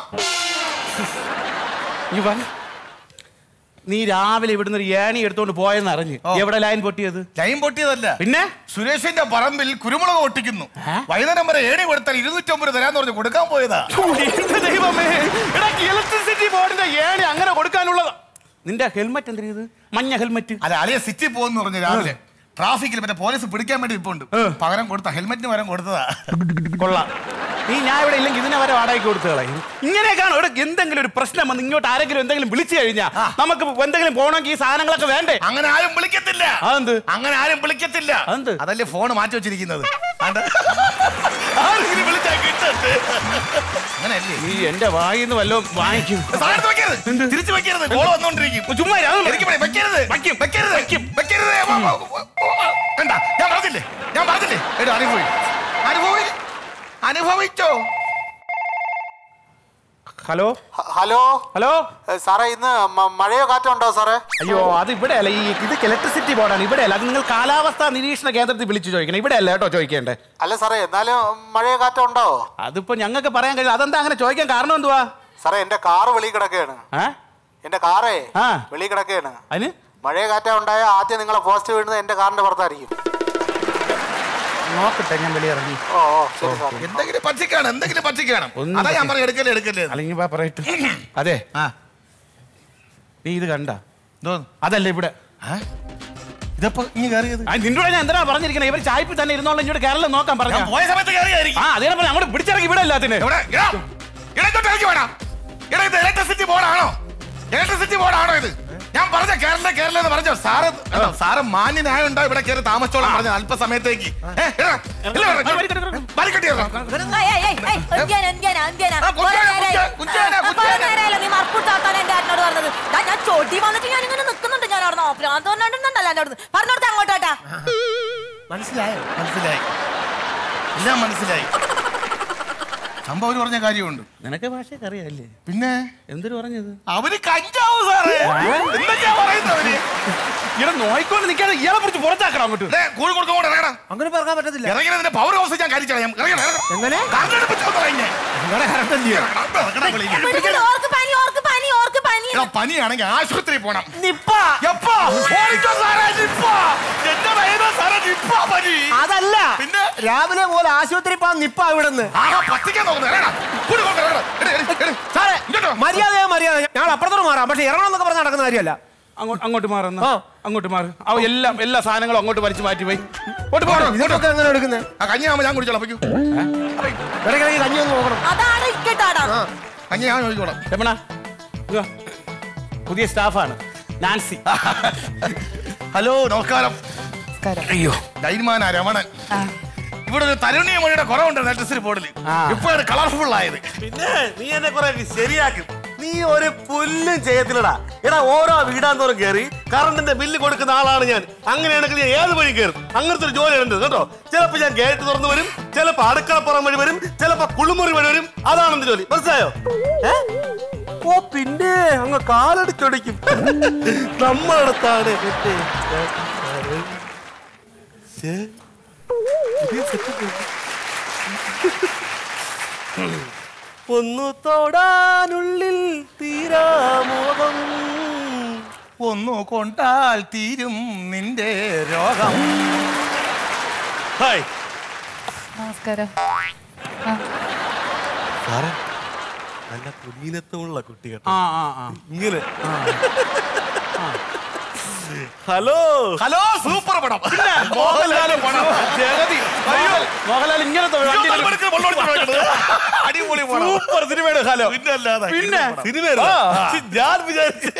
നീ വാ നീ രാവിലെ ഇവിടുന്ന് ഒരു ഏണി എടുത്തോണ്ട് പോയെന്ന് അറിഞ്ഞ് എവിടെ ലൈൻ പൊട്ടിയത് ലൈൻ പൊട്ടിയതല്ല പിന്നെ സുരേഷിന്റെ പറമ്പിൽ കുരുമുളക് ഒട്ടിക്കുന്നു വൈകുന്നേരം വരെ ഏണി കൊടുത്താൽ ഇരുന്നൂറ്റമ്പത് തരാന്ന് പറഞ്ഞ് കൊടുക്കാൻ പോയതാ എന്റെ ദൈവമേ എടാ ഇലക്ട്രിസിറ്റി ബോർഡിന്റെ ഏണി അങ്ങനെ കൊടുക്കാനുള്ളതാ നിന്റെ ഹെൽമെറ്റ് എന്തിനാ ഇത് മഞ്ഞ ഹെൽമെറ്റ് അല്ല അളിയ സിറ്റി പോകുന്നു പറഞ്ഞു രാവിലെ ട്രാഫിക്കിൽ മറ്റേ പോലീസ് പിടിക്കാൻ വേണ്ടി ഇപ്പൊ ഉണ്ട് പകരം കൊടുത്ത ഹെൽമെറ്റിന് പകരം കൊടുത്തതാ കൊള്ളാം നീ ഞാൻ ഇവിടെ ഇല്ലെങ്കിൽ ഇതിനെ വരെ വാടകയ്ക്ക് കൊടുത്തു കളയും ഇങ്ങനെയൊക്കെയാണ് ഇവിടെ എന്തെങ്കിലും ഒരു പ്രശ്നം വന്ന് ഇങ്ങോട്ട് ആരെങ്കിലും എന്തെങ്കിലും വിളിച്ചു കഴിഞ്ഞാൽ നമുക്ക് എന്തെങ്കിലും പോകണമെങ്കിൽ ഈ സാധനങ്ങളൊക്കെ വേണ്ടേ അങ്ങനെ ആരും വിളിക്കത്തില്ല അതെന്ത് അങ്ങനെ ആരും വിളിക്കത്തില്ല അതെന്ത് അതല്ലേ ഫോൺ മാറ്റി വെച്ചിരിക്കുന്നത് ആണ്ട്. ആരെങ്കിലും വിളിച്ചാ കിട്ടട്ടെ അങ്ങനെയല്ലേ നീ എന്റെ വായിന്ന് വല്ലതും വാങ്ങിക്കും സാധനത്ത് വെക്കരുത് തിരിച്ചു വെക്കരുത് കോൾ വന്നോണ്ടിരിക്കും ചുമ്മാ ഇരി, അതൊന്നും എനിക്ക് ഇവിടെ വെക്കരുത് വെക്കും വെക്കരുത് വെക്കും വെക്കരുത് വ- വ- വ- വ- കണ്ട ഞാൻ പറഞ്ഞില്ലേ ഞാൻ പറഞ്ഞില്ലേ എടോ അനുഭവി അനുഭവി അനുഭവിച്ചോ ഹലോ ഹലോ ഹലോ സാറേ ഇന്ന് മ- മഴയോ കാറ്റോ ഉണ്ടോ സാറേ അയ്യോ അത് ഇവിടെ അല്ല ഈ ഇത് ഇലക്ട്രിസിറ്റി ബോർഡാണ് ഇവിടെ അല്ല അത് നിങ്ങൾ കാലാവസ്ഥാ നിരീക്ഷണ കേന്ദ്രത്തിൽ വിളിച്ചു ചോദിക്കണം ഇവിടെ അല്ല കേട്ടോ ചോദിക്കേണ്ടേ അല്ല സാറേ എന്നാലും മഴയോ കാറ്റോ ഉണ്ടോ അതിപ്പോ ഞങ്ങൾക്ക് പറയാൻ കഴിയും അതെന്താ അങ്ങനെ ചോദിക്കാൻ കാരണം എന്തുവാ സാറേ എന്റെ കാറ് വെളിയിൽ കിടക്കുകയാണ് ഏ എന്റെ കാറേ ആ വെളിയിൽ കിടക്കുകയാണ് അതിന് മഴയോ കാറ്റോ ഉണ്ടായ ആദ്യം നിങ്ങളെ പോസ്റ്റ് വീഴുന്നത് എന്റെ കാറിന്റെ പുറത്തായിരിക്കും നോക്കട്ടെ ഞാൻ വെളിയിറങ്ങി ഓ ഓ ശരി സാർ എന്തെങ്കിലും പറ്റിക്കാണ് എന്തെങ്കിലും പറ്റിക്കാണ് ഒന്നും അതാ ഞാൻ പറ്റി- പറഞ്ഞു എടുക്കല്ലേ എടുക്കല്ലേ എന്ന്. അല്ലെങ്കിൽ വാ പറയട്ടെ അതെ ആ നീ ഇത് കണ്ട എന്തോന്ന്? അതല്ല ഇവിടെ ആ? ഇതപ്പോ ഇനി കയറിയത് ആ, നിന്നോട് ഞാൻ എന്തിനാ പറഞ്ഞിരിക്കുന്നത് ഇവർ ചായ്പിൽ തന്നെ ഇരുന്നോളൂ ഇങ്ങോട്ട് കേരളം നോക്കാൻ പറഞ്ഞു ഞാൻ പോയ സമയത്ത് കയറിയായിരിക്കും ആ അതേ പറഞ്ഞ അങ്ങോട്ട് പിടിച്ചിറങ്ങി ഇവിടെ എല്ലാത്തിന് എവിടെ എടാ, എടാ, ഇങ്ങോട്ട് ഇറങ്ങി വേണം എടാ ഇത് ഇലക്ട്രിസിറ്റി ബോർഡാണോ ഇലക്ട്രിസിറ്റി ബോർഡാണോ ഇത് ഞാൻ പറഞ്ഞ കേരള കേരള എന്ന് പറഞ്ഞോ സാറ് കേട്ടോ, സാറ് മാന്യനായുണ്ടോ ഇവിടെ കയറി താമസിച്ചോളാം പറഞ്ഞു അല്പസമയത്തേക്ക് ഏ, എടാ, ഇല്ല, ഇല്ല, ബാരിക്കേഡ് ഇടണം. ഏയ്, ഏയ്, ഏയ്, ഏയ്, എന്തിനാ, എന്തിനാ, എന്തിനാ? ആ, കുഞ്ചാനെ, കുറേ നേരായി. കുഞ്ചാനെ, കുഞ്ചാനെ, ആ, കുറേ നേരായല്ലോ നീ മറക്കൂട്ടാത്താൻ എന്റെ ഏട്ടനോട് പറഞ്ഞത് ദാ, ഞാൻ ചോട്ടി വന്നിട്ട് ഞാൻ ഇങ്ങനെ നിൽക്കുന്നുണ്ട് ഞാൻ അവിടെ ഭ്രാന്ത് പറഞ്ഞിട്ടുണ്ടല്ലോ എന്റെ അടുത്ത് പറഞ്ഞോടത്ത് അങ്ങോട്ടോട്ടാ മനസ്സിലായോ മനസ്സിലായി എല്ലാം മനസ്സിലായി സംഭവം പറഞ്ഞ കാര്യമുണ്ട് നിനക്ക് ഭാഷയൊക്കെ അറിയാല്ലേ പിന്നെ എന്തൊരു പറഞ്ഞത് അവന് കഞ്ചാവ് സാറേ എന്തൊക്കെയാ പറയുന്നത് അവന് ഇവിടെ നോയിക്കൊണ്ട് നിൽക്കാതെ ഇയാളെ പിടിച്ച് പുറത്താക്കണം അങ്ങോട്ട് ദേ, കൂടി കൊടുക്കും കൂടെ ഇറങ്ങടാ അങ്ങനെ പറയാൻ പറ്റത്തില്ല ഇറങ്ങിയതിന്റെ പവർ ഹൗസ് ഞാൻ കരിച്ചളയാം ഇറങ്ങണം, ഇറങ്ങണം. എങ്ങനെ കണ്ണെടുപ്പിച്ചോ പറയുന്നേ. നിങ്ങളുടെ കറണ്ട് എന്ത് ചെയ്യും ഇറങ്ങണം, ഇറങ്ങണം, വിളിക്ക്. പിടിക്കല്, ഓർക്ക് പനി ഓർക്ക് പനി ഓർക്ക് പനി എടാ, പനിയാണെങ്കിൽ ആശുപത്രി പോണം നിപ്പ എപ്പാ? ഓടിക്കോ സാറേ, നിപ്പ. എന്റെ ദൈവമേ സാറേ, നിപ്പ പനി. അതല്ല പിന്നെ? രാവിലെ പോലെ ആശുപത്രി പോകാൻ നിപ്പ ഇവിടുന്ന് ആഹാ, പറ്റിക്കാൻ നോക്കുന്നു. ഇറങ്ങടാ. കൂടി കൊണ്ട് ഇറങ്ങടാ. എടി, എടി, എടി. സാറേ ഇങ്ങോട്ടോ. മര്യാദയോ മര്യാദ ഞങ്ങൾ അപ്പുറത്തോട് മാറാം പക്ഷെ ഇറങ്ങണം എന്നൊക്കെ പറഞ്ഞ് നടക്കുന്ന കാര്യമല്ല അങ്ങോട്ട് അങ്ങോട്ട് മാറുന്ന ആ. അങ്ങോട്ട് മാറ് അവ എല്ലാം എല്ലാ സാധനങ്ങളും അങ്ങോട്ട് വലിച്ചു മാറ്റി പോയി പോട്ട് പോകണം ഇതൊക്കെ എങ്ങനെ എടുക്കുന്നത് ആ കഞ്ഞിയാകുമ്പോ ഞാൻ കുടിച്ചോളാം പൊയ്ക്കോ. ഇടയ്ക്കിടയ്ക്ക് കഞ്ഞി ഒന്ന് നോക്കണം അതാണ് ഇക്കട്ടാടാ കഞ്ഞി ഞാൻ ചോദിക്കോളാം രമണ ഇങ്ങ് വാ. പുതിയ സ്റ്റാഫാണ് നാൻസി ഹലോ നമസ്കാരം അയ്യോ ഡൈൻമാനാ രമണൻ ഇവിടെ ഒരു തരുണീയ മൊഴിയുടെ കുറവുണ്ട് നെറ്റസിൽ ബോർഡിൽ ഇപ്പോഴാണ് കളർഫുൾ ആയത് പിന്നെ നീ എന്നെ കുറെ ശരിയാക്കും നീ ഒരു പുല്ലും ചെയ്യത്തില്ലടാ എടാ ഓരോ വീടാന്തോറും കയറി കറണ്ടിന്റെ ബില്ല് കൊടുക്കുന്ന ആളാണ് ഞാൻ അങ്ങനെയാണെങ്കിൽ ഞാൻ ഏത് വഴി കയറും അങ്ങനത്തെ ഒരു ജോലിയാണ് എൻ്റെ കേട്ടോ ചിലപ്പോ ഞാൻ ഗേറ്റ് തുറന്നു വരും ചിലപ്പോ അടുക്കളപ്പുറം വഴി വരും ചിലപ്പോ കുളിമുറി വഴി വരും അതാണ് എന്റെ ജോലി മനസ്സിലായോ ഏ? ഓ പിന്നെ അങ്ങ് കാലടിച്ചൊടിക്കും നമ്മളടുത്താണ് മറ്റേ ശ്ശേ. പുതിയ setup. ഒന്നു തൊടാനുള്ളിൽ തീരാമോഹം ഒന്നു കൊണ്ടാൽ തീരും നിന്റെ രോഗം ഹായ് നമസ്കാരം സാറേ നല്ല കുലീനത്വമുള്ള കുട്ടി കേട്ടോ ആ ആ ആ ഇങ്ങനെ ഹലോ ഹലോ സൂപ്പർ പടം മോഹൻലാൽ ജഗതി മോഹൻലാൽ മോഹൻലാൽ ഇങ്ങനത്തെ ഒരു വണ്ടിയിൽ അടിപൊളി പടം സൂപ്പർ സിനിമയുടെ ഹലോ പിന്നെ അല്ലാതെ പിന്നെ? സിനിമയുടെ ഞാൻ വിചാരിച്ചു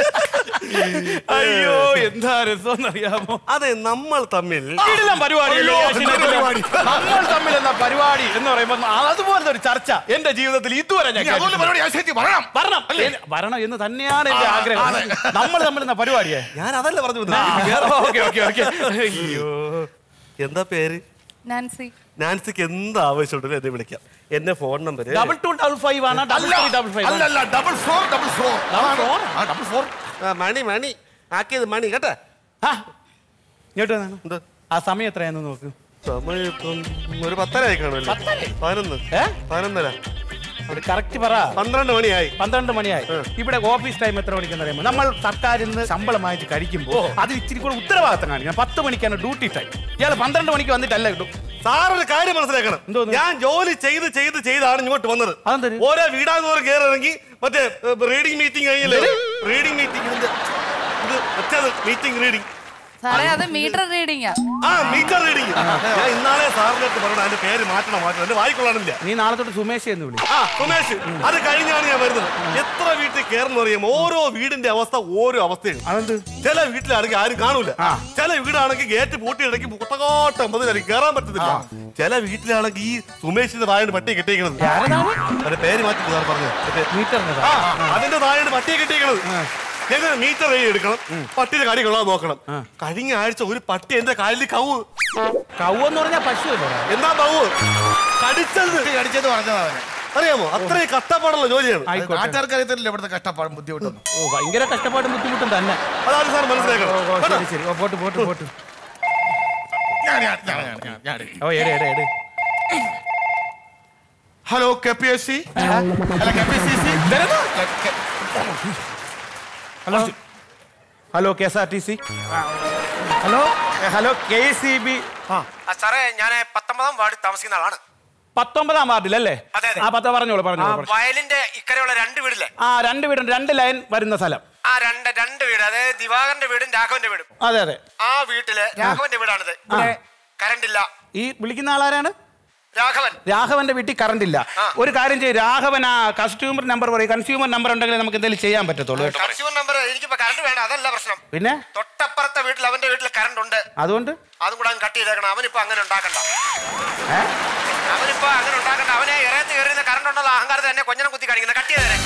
അയ്യോ എന്താ രസം അറിയാമോ അതെ നമ്മൾ തമ്മിൽ കിടിലം പരിപാടിയല്ലേ അയ്യോ, ഏഷ്യാനെറ്റിലെ? എന്താ പരിപാടി? നമ്മൾ തമ്മിൽ എന്ന പരിപാടി എന്ന് പറയുമ്പോൾ അതുപോലത്തെ ഒരു ചർച്ച എന്റെ ജീവിതത്തിൽ ഇതുവരെ ഞാൻ ഇനി അതുപോലെ കേട്ടിട്ടില്ല. പരിപാടി ആശയത്തിൽ വരണം വരണം എ- വരണം എന്ന് തന്നെയാണ് എന്റെ ആ, ആഗ്രഹം അതെ. നമ്മൾ തമ്മിൽ എന്ന പരിപാടിയെ ഞാൻ അതല്ല പറഞ്ഞു ഓക്കെ ഓക്കെ ഓക്കെ അയ്യോ എന്താ പേര് നാൻസി നാൻസിക്ക് എന്ത് ആവശ്യമുണ്ടെങ്കിലും എന്നെ വിളിക്കാം എന്റെ phone number double two double five ആണ് ഡബിൾ ത്രീ ഡബിൾ ഫൈവ് അല്ല അല്ല ഡബിൾ ഫോർ ഡബിൾ ഫോർ ആ ഡബിൾ ഫോർ മണി മണി ആക്കിയത് മണി കേട്ടാ ഇങ്ങോട്ട് വന്നേ. എന്ത് ആ സമയം എത്രയാന്ന് നോക്ക് സമയം ഇപ്പം ഒരു പത്തര ആയി കാണുമല്ലോ പതിനൊന്ന് ഏ? പതിനൊന്നര കറക്റ്റ് പറ പന്ത്രണ്ട് മണിയായി പന്ത്രണ്ട് മണിയായി ഇവിടെ ഓഫീസ് ടൈം എത്ര മണിക്കെന്ന് അറിയുമ്പോൾ നമ്മൾ സർക്കാരിൽ നിന്ന് ശമ്പളം വാങ്ങിച്ച് കഴിക്കുമ്പോൾ അത് ഇച്ചിരി കൂടെ ഉത്തരവാദിത്തം കാണിക്കണം പത്ത് മണിക്കാണ് ഡ്യൂട്ടി ടൈം ഇയാൾ പന്ത്രണ്ട് മണിക്ക് വന്നിട്ടല്ല കിട്ടും സാറൊരു കാര്യം മനസ്സിലാക്കണം എന്തോന്ന്? ഞാൻ ജോലി ചെയ്ത് ചെയ്ത് ചെയ്താണ് ഇങ്ങോട്ട് വന്നത് അതെന്തൊരു? ഓരോ വീടാന്തോറും കയറി ഇറങ്ങി മറ്റേ റീഡിംഗ് മീറ്റിംഗ് കഴിഞ്ഞില്ലേ റീഡിംഗ് മീറ്റിംഗ് ഇതിന്റെ ഇത് മറ്റേത് മീറ്റിംഗ് റീഡിംഗ് സാറേ അത് മീറ്റർ റീഡിങ്ങാ ആ മീറ്റർ റീഡിംഗ് ഞാൻ ഇന്നാളെ സാറിനടുത്ത് പറഞ്ഞു അതിന്റെ പേര് മാറ്റണം മാറ്റണം എന്റെ വായിക്കൊള്ളാനില്ല നീ നാളെ തൊട്ട് സുമേഷ് എന്ന് വിളി ആ സുമേഷ് അത് കഴിഞ്ഞാണ് ഞാൻ വരുന്നത് എത്ര വീട്ടിൽ കയറുന്ന അറിയാം ഓരോ വീടിന്റെ അവസ്ഥ ഓരോ അവസ്ഥയാണ് അതെന്ത് ചില വീട്ടിലാണെങ്കിൽ ആരും കാണൂല ചില വീടാണെങ്കിൽ ഗേറ്റ് പൂട്ടി ഇടയ്ക്ക് മുട്ടകോട്ടം പതിനായിരിക്കും കയറാൻ പറ്റത്തില്ല ചില വീട്ടിലാണെങ്കിൽ ഈ സുമേഷിന്റെ താഴെ പട്ടി കെട്ടിയിരിക്കണത് അതിന്റെ പേര് മാറ്റി സാർ പറഞ്ഞു മറ്റേ മീറ്ററിന് ആ, അതിന്റെ താഴെ പട്ടിയെ കെട്ടിയിരിക്കണത് എങ്ങനെ മീറ്റർ എഴുതി എടുക്കണം പട്ടിയുടെ കടി കൊള്ളാൻ നോക്കണം കഴിഞ്ഞ ആഴ്ച ഒരു പട്ടി എന്റെ കാലിൽ കവ് കൗവെന്ന് പറഞ്ഞാൽ പശു അല്ലേ എന്താ കവ് കടിച്ചത് അടിച്ചത് പറഞ്ഞതാ അവനെ അറിയാമോ അത്രയും കഷ്ടപ്പാടുള്ള ജോലിയാണ് ആയിക്കോട്ടെ. നാട്ടുകാർക്ക് അറിയത്തില്ല ഇവിടുത്തെ കഷ്ടപ്പാടും ബുദ്ധിമുട്ടൊന്നും ഓ ഭയങ്കര കഷ്ടപ്പാടും ബുദ്ധിമുട്ടും തന്നെ അതാണ് സാർ മനസ്സിലാക്കണം ഓ, കേട്ടോ? ശരി ശരി ഓ, പോട്ട് പോട്ട് പോട്ട് ഞാൻ ഞാൻ ഞാൻ ഞാൻ- ഞാൻ- ഞാൻ ഓ എടേ എടേ എടേ hello K P S C അല്ല K P C C hello hello K S R T C hello hello K C B ആ സാറേ ഞാൻ പത്തൊമ്പതാം വാർഡിൽ താമസിക്കുന്ന ആളാണ് പത്തൊമ്പതാം വാർഡിലല്ലേ അതെ, അതെ. ആ പത്ത് പറഞ്ഞോളൂ ആ പറഞ്ഞോളൂ പറഞ്ഞോളൂ. വയലിന്റെ ഇക്കരെയുള്ള രണ്ട് വീടില്ലേ ആ രണ്ട് വീടുണ്ട് രണ്ട് ലൈൻ വരുന്ന സ്ഥലം ആ രണ്ട് രണ്ട് വീട് അതായത് ദിവാകരന്റെ വീടും രാഘവന്റെ വീടും അതെ അതെ ആ വീട്ടില് രാഘവന്റെ വീടാണിത് ഇവിടെ കറണ്ട് ഇല്ല ഈ വിളിക്കുന്ന ആളാരാണ് രാഘവൻ രാഘവന്റെ വീട്ടിൽ കറണ്ട് ഇല്ല ഒരു കാര്യം ചെയ്യും രാഘവൻ ആ കസ്റ്റമർ നമ്പർ പറയും കൺസ്യൂമർ നമ്പർ ഉണ്ടെങ്കിൽ നമുക്ക് എന്തെങ്കിലും ചെയ്യാൻ പറ്റത്തുള്ളൂ കേട്ടോ കൺസ്യൂമർ നമ്പർ എനിക്കിപ്പോ കറണ്ട് വേണ്ട അതല്ല പ്രശ്നം പിന്നെ തൊട്ടപ്പുറത്തെ വീട്ടിൽ അവന്റെ വീട്ടിൽ കറണ്ട് ഉണ്ട് അതുകൊണ്ട് അതും കൂടെ അങ്ങ് കട്ട് ചെയ്തേക്കണം അവനിപ്പോ അങ്ങനെ ഉണ്ടാക്കണ്ട അവനിപ്പോ അങ്ങനെ ഉണ്ടാക്കണ്ട അവനെ ഇറയത്ത് കയറിയുന്ന കറണ്ട് ഉണ്ടല്ലോ അഹങ്കാരത്തെ തന്നെ കൊഞ്ഞനം കുത്തി കാണിക്കുന്നത് കട്ട് ചെയ്തേരെ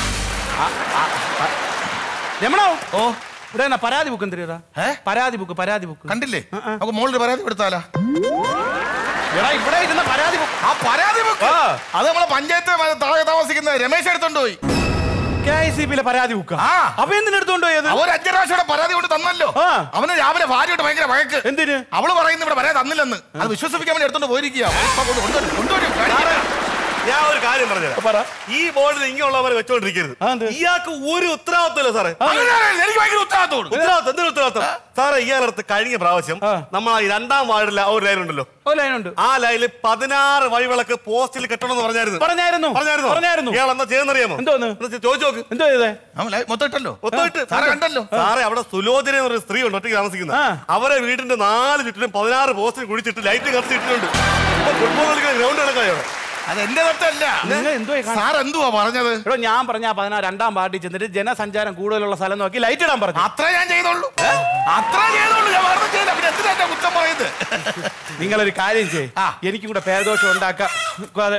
രമണോ ഓ ഇവിടെ എന്നാ പരാതി ബുക്ക് എന്തിനാ പരാതി ബുക്ക് പരാതി ബുക്ക് കണ്ടില്ലേ നമുക്ക് മോളിൽ പരാതി കൊടുത്താലാ എടാ ഇവിടെ ഇരുന്ന പരാതി ബുക്ക് ആ പരാതി ബുക്ക് അത് നമ്മളെ പഞ്ചായത്ത് മ- താഴെ താമസിക്കുന്ന രമേശ് എടുത്തോണ്ട് പോയി കെ ഐ സി പിയിലെ പരാതി ബുക്ക് ആ അപ്പൊ എന്തിനെടുത്തോണ്ട് പോയത് അവർ അഞ്ചു പ്രാവശ്യം പരാതി കൊണ്ട് തന്നല്ലോ അവന് രാവിലെ ഭാര്യയോട് ഭയങ്കര വഴക്ക് എന്തിന് അവള് പറയുന്നു ഇവിടെ പരാതി തന്നില്ലെന്ന് അത് വിശ്വസിപ്പിക്കാൻ വേണ്ടി എടുത്തോണ്ട് പോയിരിക്കുക കൊണ്ടുവരും കൊണ്ടുവരും ഞാൻ ഒരു കാര്യം പറഞ്ഞുതരാം ഈ ബോർഡിൽ ഇങ്ങനെയുള്ളവരെ വെച്ചോണ്ടിരിക്കരുത് ഇയാൾക്ക് ഒരു ഉത്തരവാദിത്തമില്ല സാറേ എനിക്ക് ഭയങ്കര ഉത്തരവാദിത്തമാണ് ഉത്തരവാദിത്തം എന്തൊരു ഉത്തരവാദിത്തം സാറേ ഇയാളടുത്ത് കഴിഞ്ഞ പ്രാവശ്യം നമ്മൾ ഈ രണ്ടാം വാർഡിൽ ആ ഒരു ലൈൻ ഉണ്ടല്ലോ ഒരു ലൈൻ ഉണ്ട് ആ ലൈനിൽ പതിനാറ് വഴിവിളക്ക് പോസ്റ്റിൽ കെട്ടണമെന്ന് പറഞ്ഞായിരുന്നു പറഞ്ഞായിരുന്നു പറഞ്ഞായിരുന്നു പറഞ്ഞായിരുന്നു ഇയാൾ എന്താ ചെയ്യുന്നറിയാമോ എന്തോന്ന് ചോദിച്ചു നോക്ക് എന്തോ ചെയ്തേ മൊത്തം ഇട്ടല്ലോ ഒത്തോട്ട് സാറേ കണ്ടല്ലോ സാറേ അവിടെ സുലോചന എന്ന് പറയുന്ന സ്ത്രീ ഉണ്ട് ഒറ്റയ്ക്ക് താമസിക്കുന്നത് അവരെ വീടിന്റെ നാല് ചുറ്റിലും പതിനാറ് പോസ്റ്റിൽ കുഴിച്ചിട്ട് ലൈറ്റ് കത്തിച്ചിട്ടുണ്ട് ഇപ്പൊ ഫുട്ബോൾ കളിക്കുന്ന ഗ്രൗണ്ട് കിടക്കായോ അത് എന്റെ തെറ്റല്ല നിങ്ങൾ എന്തോ സാർ എന്തുവാ പറഞ്ഞത് എടോ ഞാൻ പറഞ്ഞ ആ പതിനാറ് രണ്ടാം വാർഡിൽ ചെന്നിട്ട് ജനസഞ്ചാരം കൂടുതലുള്ള സ്ഥലം നോക്കി ലൈറ്റ് ഇടാൻ പറഞ്ഞു അത്ര ഞാൻ ചെയ്തോളൂ അത്ര ചെയ്തോളൂ ഞാൻ വേറെ ചെയ്യില്ല പിന്നെ എന്തിനാ എന്നെ കുറ്റം പറയുന്നത് നിങ്ങളൊരു കാര്യം ചെയ് എനിക്കും കൂടെ പേരദോഷം ഉണ്ടാക്കാം അതെ.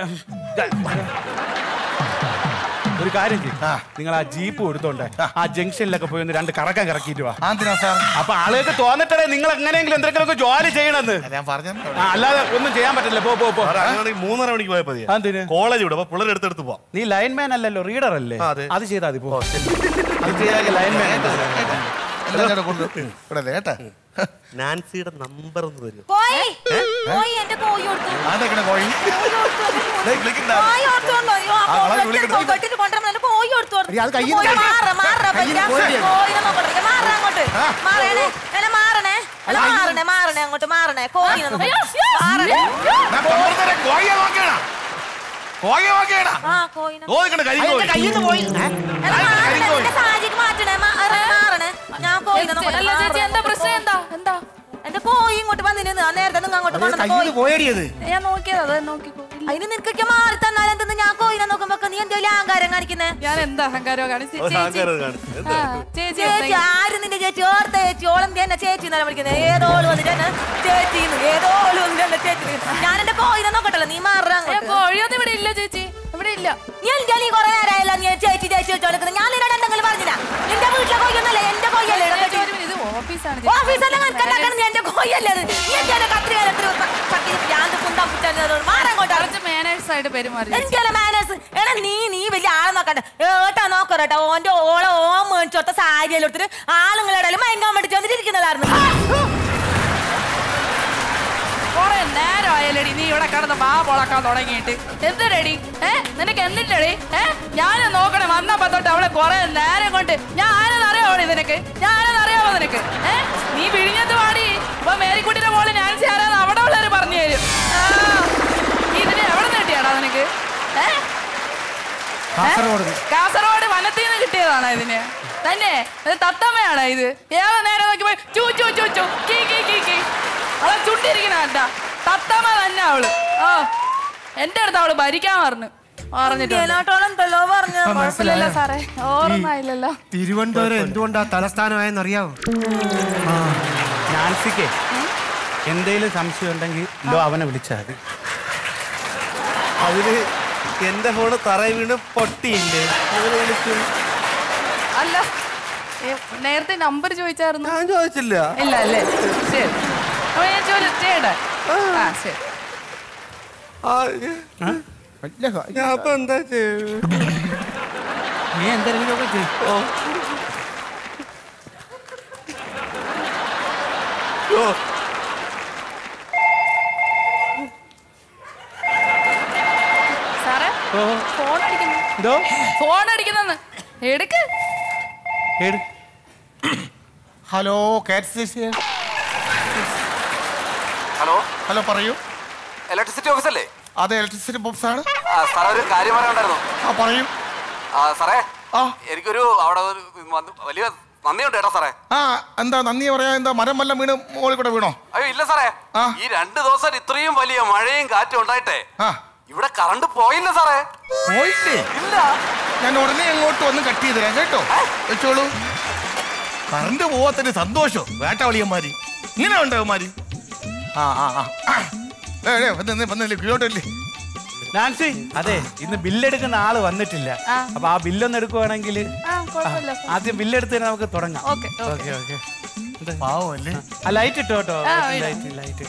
ഒരു കാര്യം ചെയ്യും നിങ്ങൾ ആ ജീപ്പ് കൊടുത്തോണ്ട് ആ ജംഗ്ഷനിലൊക്കെ പോയി ഒന്ന് രണ്ട് കറക്കം കറക്കിയിട്ട് വാ എന്തിനാ സാർ അപ്പൊ ആളുകൾക്ക് തോന്നിട്ടേ നിങ്ങൾ എങ്ങനെയെങ്കിലും എന്തെങ്കിലുമൊക്കെ ജോലി ചെയ്യണമെന്ന് ഞാൻ പറഞ്ഞു ആ, അല്ലാതെ ഒന്നും ചെയ്യാൻ പറ്റില്ല പോ പോ പോ സാറേ, അങ്ങനെയാണെങ്കിൽ മൂന്നര മണിക്ക് പോയാൽ മതി എന്തിന് കോളേജ് വിടും അപ്പൊ പിള്ളേർ എടുത്തെടുത്ത് പോവാം നീ ലൈൻമാൻ അല്ലല്ലോ റീഡർ അല്ലേ അതെ. അത് ചെയ്താൽ മതി പോ അത് ചെയ്താൽ ലൈൻമാൻ എല്ലാം കൂടെ കൊണ്ട് ഇവിടെ കേട്ടാ നാൻസിയുടെ നമ്പർ ഒന്ന് തരും കോയി കോയി എന്റെ കോയി കൊടുത്തു ആരുടെ കോഴി ദേ, വിളിക്കണ്ട. കോയി കൊടുത്തോണ്ടോ അയ്യോ ആ ആ, കളി കോയി വിളിക്കണ്ട. കൊട്ടിട്ട് കൊണ്ടുവരണം എന്റെ കോയി കൊടുത്തു എടി, അത് കയ്യിൽ നിന്ന് കോയി മാറ മാറ കയ്യിൽ നിന്ന് പറ്റില്ല പോയി. കോയിനെ നോക്കട്ടെ മാറ അങ്ങോട്ട് മാറണേ എന്നെ മാറണേ എന്നെ മാറണേ മാറണേ അങ്ങോട്ട് മാറണേ കോയിനെ നോക്കട്ടെ മാറണേ ഞാൻ കൊണ്ടുവരുന്നവരെ കോഴിയെ നോക്കിയടാ കോഴിയെ നോക്കിയടാ ആ കോയിനെ നോക്കണ്ട കരിങ്കോഴി കയ്യിൽ പോയി എന്നെ മാറണേ എന്റെ സാഹചര്യം മാറ്റണേ മാറണേ മാറണേ ഞാൻ കോയിനെ നോക്കട്ടെ അല്ല ചേച്ചി എന്താ പ്രശ്നം എന്താ എന്താ എന്റെ കോയി ഇങ്ങോട്ട് വന്നിരുന്നു ആ നേരത്തെ നിങ്ങൾ അങ്ങോട്ട് കൊണ്ടുവന്ന കയ്യിൽ കോയി പോയടിയത് ഞാൻ നോക്കിയത് അത് നോക്കിക്കോ അതിന് നിനക്കൊക്കെ മാറി തന്നാൽ എന്തെന്ന് ഞാൻ കോയിനെ നോക്കുമ്പോ നീ എന്തെങ്കിലും അഹങ്കാരം കാണിക്കുന്നേ ഞാൻ എന്താ അഹങ്കാരോ കാണിച്ചു ഒരു അഹങ്കാരം കാണിച്ചു ആ, ചേച്ചി ചേച്ചി ആരും നിന്റെ ചേച്ചി ഓർത്ത ചേച്ചി ഓളം എന്നെ ചേച്ചി എന്നാണ് വിളിക്കുന്നത് ഏതോള് വന്നിട്ട് എന്നെ ചേച്ചി ഏതോള് വന്നിട്ട് എന്നെ ചേച്ചി ഞാൻ എന്റെ കോയിനെ നോക്കട്ടല്ലോ നീ മാറാ കോഴിയൊന്നും ഇവിടെ ഇല്ല ചേച്ചി ഇവിടെ ഇല്ല നീ എനിക്ക് നീ കുറെ നേരമായല്ലോ നീ ചേച്ചി ചേച്ചി വെച്ചോളിക്കുന്നത് ഞാൻ നിന്നോട് എന്തെങ്കിലും പറഞ്ഞില്ല നിന്റെ വീട്ടിലെ കോയൊന്നല്ല എന്റെ കോയല്ലേ ചേച്ചി, ഒരു മിനിറ്റ്, ഇത് ഓഫീസാണ് ഓഫീസല്ല കണക്കാക്കണം നീ എന്റെ കോയല്ലേ അത്. നീ എന്റെ കത്രിക ഞാൻ കുന്താ പുറ്റാൻ മാറങ്ങോട്ടാ കുറച്ച് മാനേഴ്സ് ആയിട്ട് പെരുമാറി എനിക്കല്ല മാനേഴ്സ് എടാ നീ നീ വലിയ ആളെ നോക്കണ്ട ഏട്ടാ നോക്കറട്ടോ ഓന്റെ ഓളെ ഓ മേടിച്ചോട്ട സാരി എല്ലാം എടുത്തിട്ട് ആളുങ്ങളുടെ ഇടയിൽ മയങ്ങാൻ വേണ്ടി വന്നിട്ടിരിക്കുന്നതായിരുന്നു കുറെ നേരം ആയല്ലടി നീ ഇവിടെ കിടന്ന് മാ പൊളക്കാൻ തുടങ്ങിയിട്ട് എന്തിനടി ഏ നിനക്ക് എന്തിട്ടടി ഏ ഞാൻ നോക്കണേ വന്നപ്പോ തൊട്ട് അവളെ കുറെ നേരം കൊണ്ട് ഞാൻ ആരെന്ന് അറിയാമോ നിനക്ക് ഞാൻ ആരെന്ന് അറിയാമോ നിനക്ക് ഏ നീ വിഴിഞ്ഞത്ത് പാടി ഇപ്പൊ മേരിക്കുട്ടിയുടെ മോള് ഞാൻ ചേരാന്ന് അവിടെ ഉള്ളവര് പറഞ്ഞു തരും ആ, ഇതിന് എവിടെ നിന്ന് കിട്ടിയാടാ നിനക്ക് ഏ കാസർഗോഡ് കാസർഗോഡ് വനത്തിൽ നിന്ന് കിട്ടിയതാണോ ഇതിന് തന്നെ ഇത് തത്തമ്മയാണോ ഇത് ഏത് നേരം നോക്കി പോയി ചൂ ചൂ ചൂ ചൂ കീ കീ കീ കീ അവളെ ചുണ്ടിരിക്കണ കേട്ടാ തത്തമ്മ തന്നെ അവള് ഓ എന്റെ അടുത്ത് അവള് ഭരിക്കാൻ പറഞ്ഞു പറഞ്ഞിട്ടുണ്ട് ഇതിനോട്ടോളെന്തല്ലോ പറഞ്ഞു കുഴപ്പമില്ലല്ലോ സാറേ ഓർമ്മയില്ലല്ലോ തിരുവനന്തപുരം എന്തുകൊണ്ടാ തലസ്ഥാനമായെന്ന് അറിയാവോ നാൻസിക്ക് എന്തേലും സംശയം ഉണ്ടെങ്കിൽ ലോ അവനെ വിളിച്ചാൽ മതി അതിന് എന്റെ ഫോണ് തറയിൽ വീണ് പൊട്ടിയില്ലേ അതിന് വിളിച്ചു അല്ല ഏ, നേരത്തെ നമ്പർ ചോദിച്ചായിരുന്നു ഞാൻ ചോദിച്ചില്ല ഇല്ല അല്ലേ ശരി അപ്പൊ ഞാൻ ചോദിച്ചു ചെയ്യട്ടെ ആ ശരി ആ, ഞാൻ അപ്പൊ എന്താ ചെയ്യ നീ എന്തെങ്കിലുമൊക്കെ ചെയ്യും ഓ ഓ സാറേ ഫോൺ അടിക്കുന്നു എന്തോ ഫോൺ അടിക്കുന്നെന്ന് എടുക്ക് ഏട് ഹലോ കാറ്റ് ഹലോ ഹലോ പറയൂ ഇലക്ട്രിസിറ്റി ഓഫീസ് അല്ലേ അതെ ഇലക്ട്രിസിറ്റി ബോക്സ് ആണ് ആ, സാറേ ഒരു കാര്യം പറയാനുണ്ടായിരുന്നു ആ പറയൂ ആ സാറേ ആ എനിക്കൊരു അവിടെ ഒരു വന്ന് വലിയ നന്ദിയുണ്ട് ഏട്ടാ സാറേ ആ എന്താ നന്ദി പറയാ എന്താ മരം വല്ലം വീണ് മുകളിൽ കൂടെ വീണോ അയ്യോ ഇല്ല സാറേ ഈ രണ്ട് ദിവസം ഇത്രയും വലിയ മഴയും കാറ്റും ഉണ്ടായിട്ടെ ആ ഇവിടെ കറണ്ട് പോയില്ല സാറേ പോയില്ലേ ഇല്ല ഞാൻ ഉടനെ അങ്ങോട്ട് വന്ന് കട്ട് ചെയ്ത് തരാം കേട്ടോ വെച്ചോളൂ കറണ്ട് പോവാത്തതിന് സന്തോഷം വേട്ടവളിയന്മാര് ഇങ്ങനെ ഉണ്ടാവുമാര് ആ ആ ആ ആ. ഏ, ഏ, വന്ന് വന്നില്ലേ കിലോട്ടല്ലേ നാൻസി അതെ ഇന്ന് ബില്ലെടുക്കുന്ന ആള് വന്നിട്ടില്ല ആ. അപ്പൊ ആ ബില്ലൊന്ന് എടുക്കുവാണെങ്കിൽ ആ കുഴപ്പമില്ല ആദ്യം ബില്ലെടുത്ത് തന്നെ നമുക്ക് തുടങ്ങാം ഓക്കെ ഓക്കെ ഓക്കെ പാവല്ലേ ആ ലൈറ്റ് ഇട്ടോ കേട്ടോ ആ, ലൈറ്റ് ലൈറ്റ്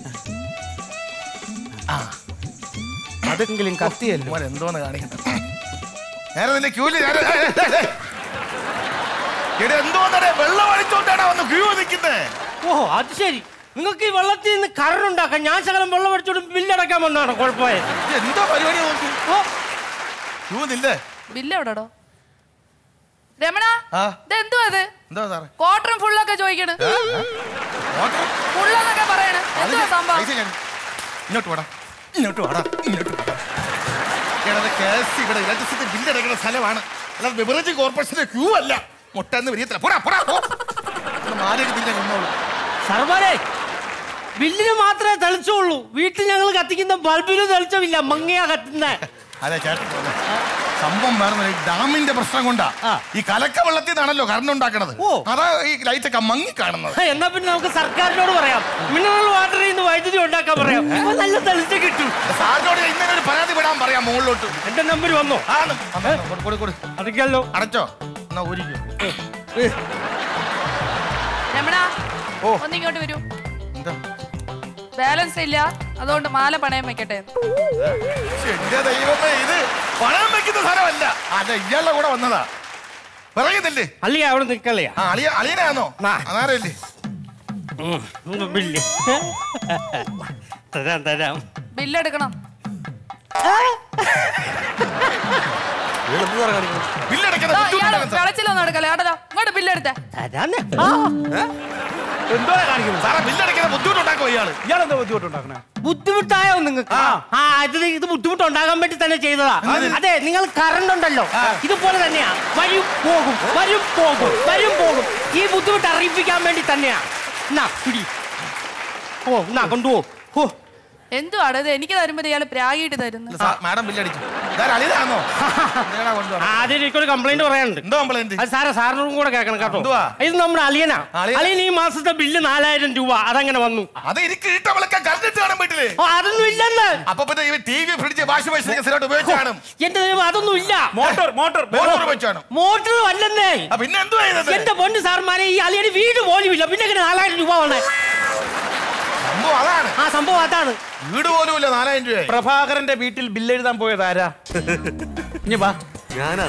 അതെങ്കിലും കത്തിയല്ലോ എന്തോന്ന് കാണിക്കുന്നത് നേരെ നിന്റെ ക്യൂല് നേരെ ഏ, ഏ, ഏ, ഏ. എടാ എന്തോന്നടേ വെള്ളം അടിച്ചോണ്ടാണ് വന്ന് ക്യൂ നിൽക്കുന്നേ ഓഹോ അത് ശരി നിങ്ങൾക്ക് ഈ വെള്ളത്തിൽ നിന്ന് കറണ്ട് ഉണ്ടാക്കാം ഞാൻ ശകലം വെള്ളം അടിച്ചോണ്ട് ബില്ലടക്കാൻ വന്നാണ് കുഴപ്പമായത് എന്താ പരിപാടി നോക്കി ക്യൂ നില്ലേ ബില്ല് എവിടെടോ രമണ ആ ഇത് എന്തുവാ ഇത് എന്താ സാറേ ക്വാർട്ടറും ഫുള്ളൊക്കെ ചോദിക്കണ് ഫുള്ളെന്നൊക്കെ പറയണ് എന്തുവാ സംഭവം പൈസ ഞാൻ ഇങ്ങോട്ട് വാടാ ഇങ്ങോട്ട് വാടാ ഇങ്ങോട്ട് വാടാ എടാ കെ എസ് സി ഇവിടെ ഇലക്ട്രിസിറ്റി ബില്ല് അടയ്ക്കുന്ന സ്ഥലമാണ് അല്ലാതെ ബിവറേജ് കോർപ്പറേഷന്റെ ക്യൂ അല്ല മുട്ടെന്ന് വരിയത്തില്ല പോടാ പോടാ പോ മാലേക്ക് തിന്നെ നിന്നോളൂ സർമാരെ ബില്ലിന് മാത്രമേ തെളിച്ചുള്ളൂ വീട്ടിൽ ഞങ്ങൾ കത്തിക്കുന്ന ബൾബിന് തെളിച്ചമില്ല മങ്ങിയാ കത്തുന്നേ അതെ ചേട്ടൻ പറഞ്ഞോ. സംഭവം വേറെ ഈ ഡാമിന്റെ പ്രശ്നം കൊണ്ടാ ഈ കലക്ക വെള്ളത്തിൽ നിന്നാണല്ലോ കറണ്ട് ഉണ്ടാക്കണത് അതാ ഈ ലൈറ്റ് ഒക്കെ മങ്ങി കാണുന്നത് എന്നാ പിന്നെ നമുക്ക് സർക്കാരിനോട് പറയാം മിനറൽ വാട്ടറിൽ നിന്ന് വൈദ്യുതി ഉണ്ടാക്കാൻ പറയാം അപ്പൊ നല്ല തെളിച്ച് കിട്ടും സാറിനോട് ഇന്നലെ ഒരു പരാതി വിടാൻ പറയാം മുകളിലോട്ട് എന്റെ നമ്പർ വന്നോ ആ, വന്നു, വന്നു, കൊടു, കൊടു, കൊടു. അടയ്ക്കല്ലോ അടച്ചോ എന്നാ ഊരിക്കോ രമണ ഒന്നിങ്ങോട്ട് വരൂ എന്താ ബാലൻസ് ഇല്ല അതുകൊണ്ട് മാല പണയം വെക്കട്ടെ എന്റെ ദൈവമേ ഇത് പണം വെക്കുന്ന സ്ഥലമല്ല അതെ ഇയാളുടെ കൂടെ വന്നതാ പറയുന്നില്ലേ അളിയ അവിടെ നിൽക്കല്ലേ ആ അളിയ അളിയനാണോ അതാരല്ലേ ബില്ല് തരാം തരാം ബില്ലെടുക്കണം ബില്ലടയ്ക്കുന്ന ദാ, ഇയാള് വെളച്ചിലൊന്നും എടുക്കല്ലേ കേട്ടോ ഇങ്ങോട്ട് ബില്ലെടുത്തേ തരാന്നേ എന്തോ കാണിക്കുന്നത് സാറേ ബില്ലടയ്ക്കുന്ന ബുദ്ധിമുട്ടുണ്ടാക്കോ ഇയാള് ഇയാളെന്താ ബുദ്ധിമുട്ടുണ്ടാക്കണേ ബുദ്ധിമുട്ടായോ നിങ്ങൾക്ക് ആ ഇത് ഇത് ബുദ്ധിമുട്ടുണ്ടാകാൻ വേണ്ടി തന്നെ ചെയ്തതാ അതെ നിങ്ങൾ കറണ്ട് ഉണ്ടല്ലോ ഇതുപോലെ തന്നെയാ വരും പോകും വരും പോകും വരും പോകും ഈ ബുദ്ധിമുട്ട് അറിയിപ്പിക്കാൻ വേണ്ടി തന്നെയാ എന്നാ പിടി ഓ എന്നാ കൊണ്ടുപോ ഓ എന്തുവാണ് ഇത് എനിക്ക് തരുമ്പോ ഇയാള് പ്രാഗിയിട്ട് തരുന്നു മാഡം ബില്ലടിച്ചു ഇതാരാ അളിയനാണോ എന്തിനാടാ കൊണ്ടുവന്നത്? ആദ്യം എനിക്കൊരു കംപ്ലൈന്റ് പറയാനുണ്ട് എന്തോ കംപ്ലൈന്റ് അത് സാറേ സാറിനോടും കൂടെ കേൾക്കണം കേട്ടോ എന്തുവാ? ഇത് നമ്മുടെ അളിയനാ അളിയൻ? അളിയൻ ഈ മാസത്തെ ബില്ല് നാലായിരം രൂപ അതങ്ങനെ വന്നു അത് എനിക്ക് ഇട്ടവളൊക്കെ കറണ്ടിട്ട് കാണാൻ വീട്ടില് ഓ, അതൊന്നും ഇല്ലെന്ന് അപ്പൊ പിന്നെ ഈ T V fridge washing machine സ്ഥിരമായിട്ട് ഉപയോഗിച്ച് കാണും എന്റെ ദൈവം അതൊന്നും ഇല്ല മോട്ടോർ മോട്ടോർ മോട്ടോർ ഉപയോഗിച്ച് കാണും മോട്ടറും അല്ലെന്നേ ആ, പിന്നെ എന്തുവാ ചെയ്തത് എന്റെ പൊന്ന് സാർമാരെ ഈ അളിയന് വീട് പോലും ഇല്ല പിന്നെ എങ്ങനെ നാലായിരം രൂപ വേണേ സംഭവം അതാണ് ആ സംഭവം അതാണ് വീട് പോലും ഇല്ല നാലായിരം രൂപ പ്രഭാകരന്റെ വീട്ടിൽ ബില്ല് എഴുതാൻ പോയത് ആരാ ഇനി വാ ഞാനാ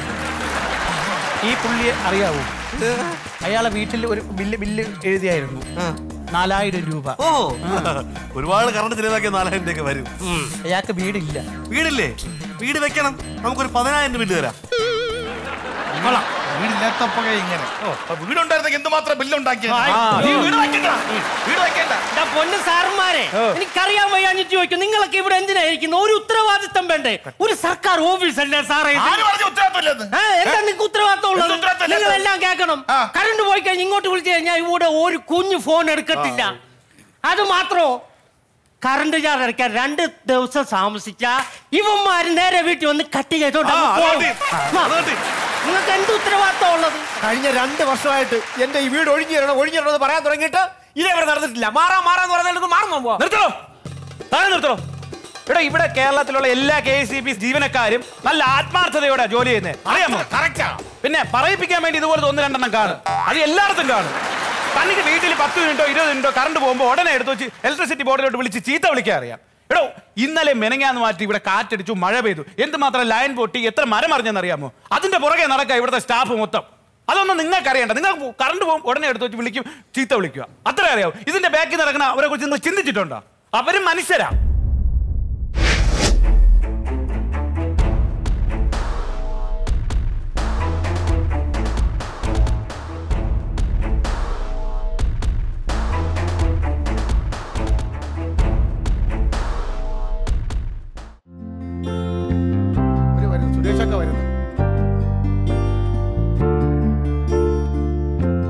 ഈ പുള്ളിയെ അറിയാവൂ അയാളെ വീട്ടിൽ ഒരു ബില്ല് ബില്ല് എഴുതിയായിരുന്നു നാലായിരം രൂപ ഓ ഒരുപാട് കറണ്ട് ചിലവാക്കിയ നാലായിരം രൂപയൊക്കെ വരും അയാൾക്ക് വീടില്ല വീടില്ലേ വീട് വെക്കണം നമുക്കൊരു പതിനായിരം രൂപ ബില്ല് തരാം കൊള്ളാം. വീടില്ലാത്തപ്പോ ഇങ്ങനെ അപ്പൊ വീടുണ്ടായിരുന്നെങ്കിൽ എന്തുമാത്രം ബില്ലുണ്ടാക്കിയത് ആ, നീ വീട് വെക്കണ്ട വീട് വെക്കണ്ട എടാ പൊന്ന് സാർമാരെ എനിക്കറിയാൻ വയ്യാഞ്ഞിട്ട് ചോദിക്കും നിങ്ങളൊക്കെ ഇവിടെ എന്തിനായിരിക്കുന്നു ഒരു ഉത്തരവാദിത്തം വേണ്ടേ ഒരു സർക്കാർ ഓഫീസ് അല്ലേ സാറേ ഇത്? ആര് പറഞ്ഞു ഉത്തരവാദിത്തമില്ലെന്ന്? ഏ, എന്താ നിങ്ങൾക്ക് ഉത്തരവാദിത്തം ഉള്ളത് എന്ത് ഉത്തരവാദിത്തം നിങ്ങൾ എല്ലാം കേൾക്കണം കറണ്ട് പോയി കഴിഞ്ഞ് ഇങ്ങോട്ട് വിളിച്ചു കഴിഞ്ഞാൽ ഇവിടെ ഒരു കുഞ്ഞു ഫോൺ എടുക്കത്തില്ല അത് മാത്രോ കറണ്ട് ചാർജ് അടയ്ക്കാൻ രണ്ട് ദിവസം താമസിച്ച ഇവന്മാര് നേരെ വീട്ടിൽ വന്ന് കട്ട് ചെയ്തോണ്ട് അങ്ങ് പോകും. നിങ്ങൾക്ക് എന്ത് ഉത്തരവാദിത്തം ഉള്ളത് കഴിഞ്ഞ രണ്ട് വർഷമായിട്ട് എന്റെ ഈ വീട് ഒഴിഞ്ഞു തരണം ഒഴിഞ്ഞു തരണം എന്ന് പറയാൻ തുടങ്ങിയിട്ട് ഇതേവരെ നടന്നിട്ടില്ല മാറാ മാറാന്ന് പറഞ്ഞാൽ മാറുന്നോ പോവാ നിർത്തണോ താഴെ നിർത്തണോ ഇവിടെ ഇവിടെ കേരളത്തിലുള്ള എല്ലാ കെ എസ് ബി ജീവനക്കാരും നല്ല ആത്മാർത്ഥതയോടെ ജോലി ചെയ്യുന്നത് അറിയാമോ കറക്റ്റാ പിന്നെ പറയിപ്പിക്കാൻ വേണ്ടി ഇതുപോലത്തെ ഒന്ന് രണ്ടെണ്ണം കാണും അത് എല്ലായിടത്തും കാണും തനിക്ക് വീട്ടിൽ പത്ത് മിനിറ്റോ ഇരുപത് മിനിറ്റോ കറണ്ട് പോകുമ്പോൾ ഉടനെ എടുത്ത് വെച്ച് ഇലക്ട്രിസിറ്റി ബോർഡിലോട്ട് വിളിച്ച് ചീത്ത വിളിക്കാൻ അറിയാം എടോ ഇന്നലെ മെനങ്ങാന്ന് മാറ്റി ഇവിടെ കാറ്റടിച്ചു മഴ പെയ്തു എന്തുമാത്രം ലൈൻ പൊട്ടി എത്ര മരം അറിഞ്ഞെന്ന് അറിയാമോ അതിന്റെ പുറകെ നടക്കുക ഇവിടുത്തെ സ്റ്റാഫ് മൊത്തം അതൊന്നും നിങ്ങൾക്ക് അറിയണ്ട നിങ്ങൾ കറണ്ട് പോകും ഉടനെ എടുത്ത് വെച്ച് വിളിക്കും ചീത്ത വിളിക്കുക അത്രേ അറിയാവൂ ഇതിന്റെ ബാക്കിൽ നടക്കുന്ന അവരെ കുറിച്ച് നിങ്ങൾ ചിന്തിച്ചിട്ടുണ്ടോ അവരും മനുഷ്യരാ ഒരു വരുന്നു സുരേഷൊക്കെ വരുന്നു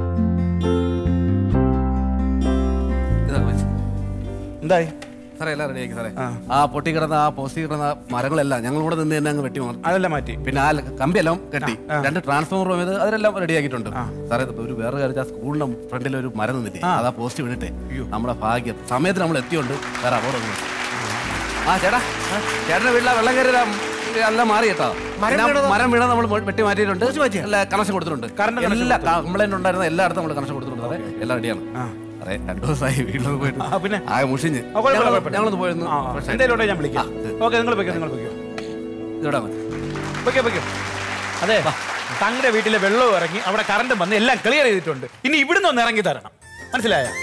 എന്തായി സാറേ എല്ലാം റെഡിയാക്കി സാറേ ആ പൊട്ടി കിടന്ന ആ പോസ്റ്റിൽ കിടന്ന മരങ്ങളെല്ലാം ഞങ്ങൾ കൂടെ നിന്ന് തന്നെ അങ്ങ് വെട്ടി മാറ്റി അതെല്ലാം മാറ്റി പിന്നെ ആ കമ്പിയെല്ലാം കെട്ടി രണ്ട് ട്രാൻസ്ഫോമർ ചെയ്ത് അതിലെല്ലാം റെഡിയാക്കിയിട്ടുണ്ട് സാറേ ഇത് ഒരു വേറെ കാര്യം ആ സ്കൂളിന്റെ ഫ്രണ്ടിൽ ഒരു മരം നിന്നില്ലേ അതാ പോസ്റ്റ് വീണിട്ടെ നമ്മുടെ ഭാഗ്യം സമയത്ത് നമ്മൾ എത്തിയോണ്ട് വേറെ അപകടം ആ ചേട്ടാ ചേട്ടന്റെ വീട്ടിലെ വെള്ളം കയറി എല്ലാം മാറി കേട്ടോ മരം പിന്നെ ആ വീണതോ? മരം വീണ നമ്മൾ വെട്ടി മാറ്റിയിട്ടുണ്ട് എല്ലാ കണക്ഷൻ കൊടുത്തിട്ടുണ്ട് കറണ്ട് connection എല്ലാ കംപ്ലൈന്റ് ഉണ്ടായിരുന്ന എല്ലായിടത്തും നമ്മൾ കണക്ഷൻ കൊടുത്തിട്ടുണ്ട് സാറേ എല്ലാം റെഡിയാണ് അതെ രണ്ടു ദിവസമായി വീട്ടിലൊന്ന് പോയിട്ട് പിന്നെ ആ മുഷിഞ്ഞ് ആ, കുഴപ്പമില്ല, ഞങ്ങള് കുഴപ്പമില്ല. ഞങ്ങളൊന്ന് പോയിരുന്നു ആ, ആ. എന്തേലും ഉണ്ടെങ്കിൽ ഞാൻ വിളിക്കാം ഓക്കെ നിങ്ങൾ വെക്കോ നിങ്ങൾ വെക്കോ ഇതോടാ മതി വെക്കോ വെക്കോ അതെ തങ്ങളുടെ വീട്ടിലെ വെള്ളവും ഇറങ്ങി അവിടെ കറണ്ട് വന്ന് എല്ലാം ക്ലിയർ ചെയ്തിട്ടുണ്ട് ഇനി ഇവിടുന്ന് ഒന്ന് ഇറങ്ങി തരണം മനസ്സിലായോ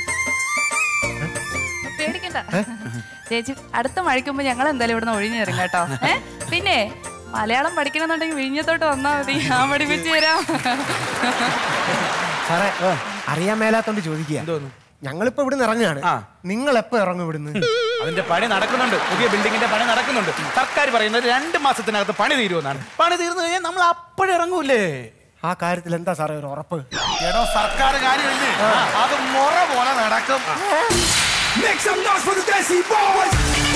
പേടിക്കണ്ട ചേച്ചി അടുത്ത മഴയ്ക്കുമ്പോ ഞങ്ങൾ എന്തായാലും ഇവിടുന്ന് ഒഴിഞ്ഞു തരും കേട്ടോ ഏ പിന്നെ മലയാളം പഠിക്കണമെന്നുണ്ടെങ്കിൽ വിഴിഞ്ഞത്തോട്ട് വന്നാ മതി ഞാൻ പഠിപ്പിച്ചു തരാം സാറേ അറിയാൻ മേലാത്തോണ്ട് ചോദിക്കുക ഞങ്ങളിപ്പോ ഇവിടുന്ന് ഇറങ്ങുകയാണ് നിങ്ങൾ എപ്പോ ഇറങ്ങും ഇവിടുന്ന് അതിന്റെ പണി നടക്കുന്നുണ്ട് പുതിയ ബിൽഡിങ്ങിന്റെ പണി നടക്കുന്നുണ്ട് സർക്കാർ പറയുന്നത് രണ്ട് മാസത്തിനകത്ത് പണി തീരുമെന്നാണ് പണി തീർന്നു കഴിഞ്ഞാൽ നമ്മൾ അപ്പോഴേ ഇറങ്ങൂലേ ആ കാര്യത്തിൽ എന്താ സാറേ ഒരു ഉറപ്പ് എടോ സർക്കാർ കാര്യമില്ലേ അത് മുറ പോലെ നടക്കും Make some noise for the Desi Boys!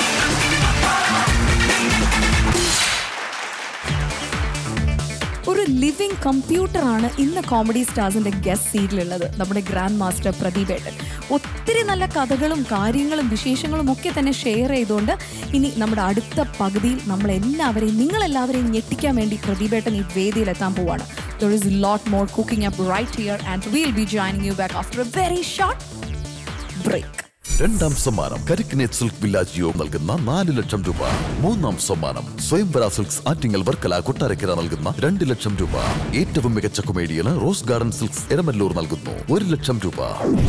ഒരു ലിവിംഗ് കമ്പ്യൂട്ടറാണ് ഇന്ന് കോമഡി സ്റ്റാർസിന്റെ ഗസ്റ്റ് സീറ്റിലുള്ളത് നമ്മുടെ ഗ്രാൻഡ് മാസ്റ്റർ പ്രദീപേട്ടൻ ഒത്തിരി നല്ല കഥകളും കാര്യങ്ങളും വിശേഷങ്ങളും ഒക്കെ തന്നെ ഷെയർ ചെയ്തുകൊണ്ട് ഇനി നമ്മുടെ അടുത്ത പകുതിയിൽ നമ്മൾ എല്ലാവരെയും നിങ്ങളെല്ലാവരെയും ഞെട്ടിക്കാൻ വേണ്ടി പ്രദീപേട്ടൻ ഈ വേദിയിൽ എത്താൻ പോവാണ് there is lot more cooking up right here and will be joining you back after a very short break രണ്ടാം സമ്മാനം കരിക്കിനേറ്റ് സിൽക്ക് വില്ലാജ് ജിയോ നൽകുന്ന നാല് ലക്ഷം രൂപ മൂന്നാം സമ്മാനം സ്വയംവര സിൽക്സ് ആറ്റിങ്ങൽ വർക്കല കൊട്ടാരക്കര നൽകുന്ന രണ്ട് ലക്ഷം രൂപ ഏറ്റവും മികച്ച കൊമേഡിയന് റോസ് ഗാർഡൻ സിൽക്സ് എരമല്ലൂർ നൽകുന്നു ഒരു ലക്ഷം രൂപ